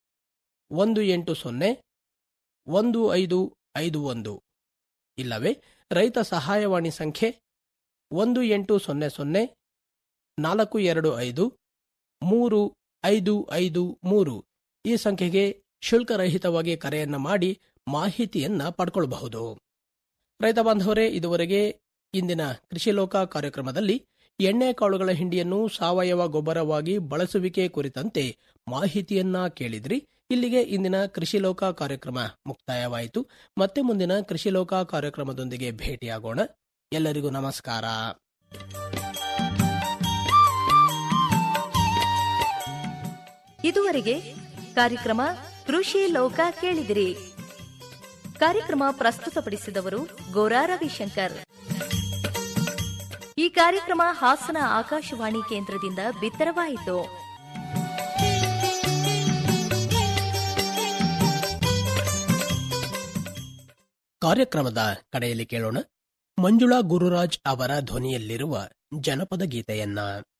ಒಂದು ಎಂಟು ಸೊನ್ನೆ ಒಂದು ಐದು ಐದು ಒಂದು ಇಲ್ಲವೇ ರೈತ ಸಹಾಯವಾಣಿ ಸಂಖ್ಯೆ ಒಂದು ಎಂಟು ಸೊನ್ನೆ ಸೊನ್ನೆ ನಾಲ್ಕು ಎರಡು ಐದು ಮೂರು ಐದು ಐದು ಮೂರು ಈ ಸಂಖ್ಯೆಗೆ ಶುಲ್ಕರಹಿತವಾಗಿ ಕರೆಯನ್ನ ಮಾಡಿ ಮಾಹಿತಿಯನ್ನ ಪಡ್ಕೊಳ್ಬಹುದು ರೈತ ಬಾಂಧವರೇ ಇದುವರೆಗೆ ಇಂದಿನ ಕೃಷಿ ಲೋಕ ಕಾರ್ಯಕ್ರಮದಲ್ಲಿ ಎಣ್ಣೆ ಕಾಳುಗಳ ಹಿಂಡಿಯನ್ನು ಸಾವಯವ ಗೊಬ್ಬರವಾಗಿ ಬಳಸುವಿಕೆ ಕುರಿತಂತೆ ಮಾಹಿತಿಯನ್ನ ಕೇಳಿದ್ರಿ ಇಲ್ಲಿಗೆ ಇಂದಿನ ಕೃಷಿ ಲೋಕ ಕಾರ್ಯಕ್ರಮ ಮುಕ್ತಾಯವಾಯಿತು ಮತ್ತೆ ಮುಂದಿನ ಕೃಷಿ ಲೋಕ ಕಾರ್ಯಕ್ರಮದೊಂದಿಗೆ ಭೇಟಿಯಾಗೋಣ ಎಲ್ಲರಿಗೂ ನಮಸ್ಕಾರ ಇದುವರೆಗೆ ಕಾರ್ಯಕ್ರಮ ಕೃಷಿ ಲೋಕ ಕೇಳಿದಿರಿ ಕಾರ್ಯಕ್ರಮ ಪ್ರಸ್ತುತಪಡಿಸಿದವರು ಗೋರಾ ರವಿಶಂಕರ್ ಈ ಕಾರ್ಯಕ್ರಮ ಹಾಸನ ಆಕಾಶವಾಣಿ ಕೇಂದ್ರದಿಂದ ಬಿತ್ತರವಾಯಿತು ಕಾರ್ಯಕ್ರಮದ ಕಡೆಯಲ್ಲಿ ಕೇಳೋಣ ಮಂಜುಳಾ ಗುರುರಾಜ್ ಅವರ ಧ್ವನಿಯಲ್ಲಿರುವ ಜನಪದ ಗೀತೆಯನ್ನ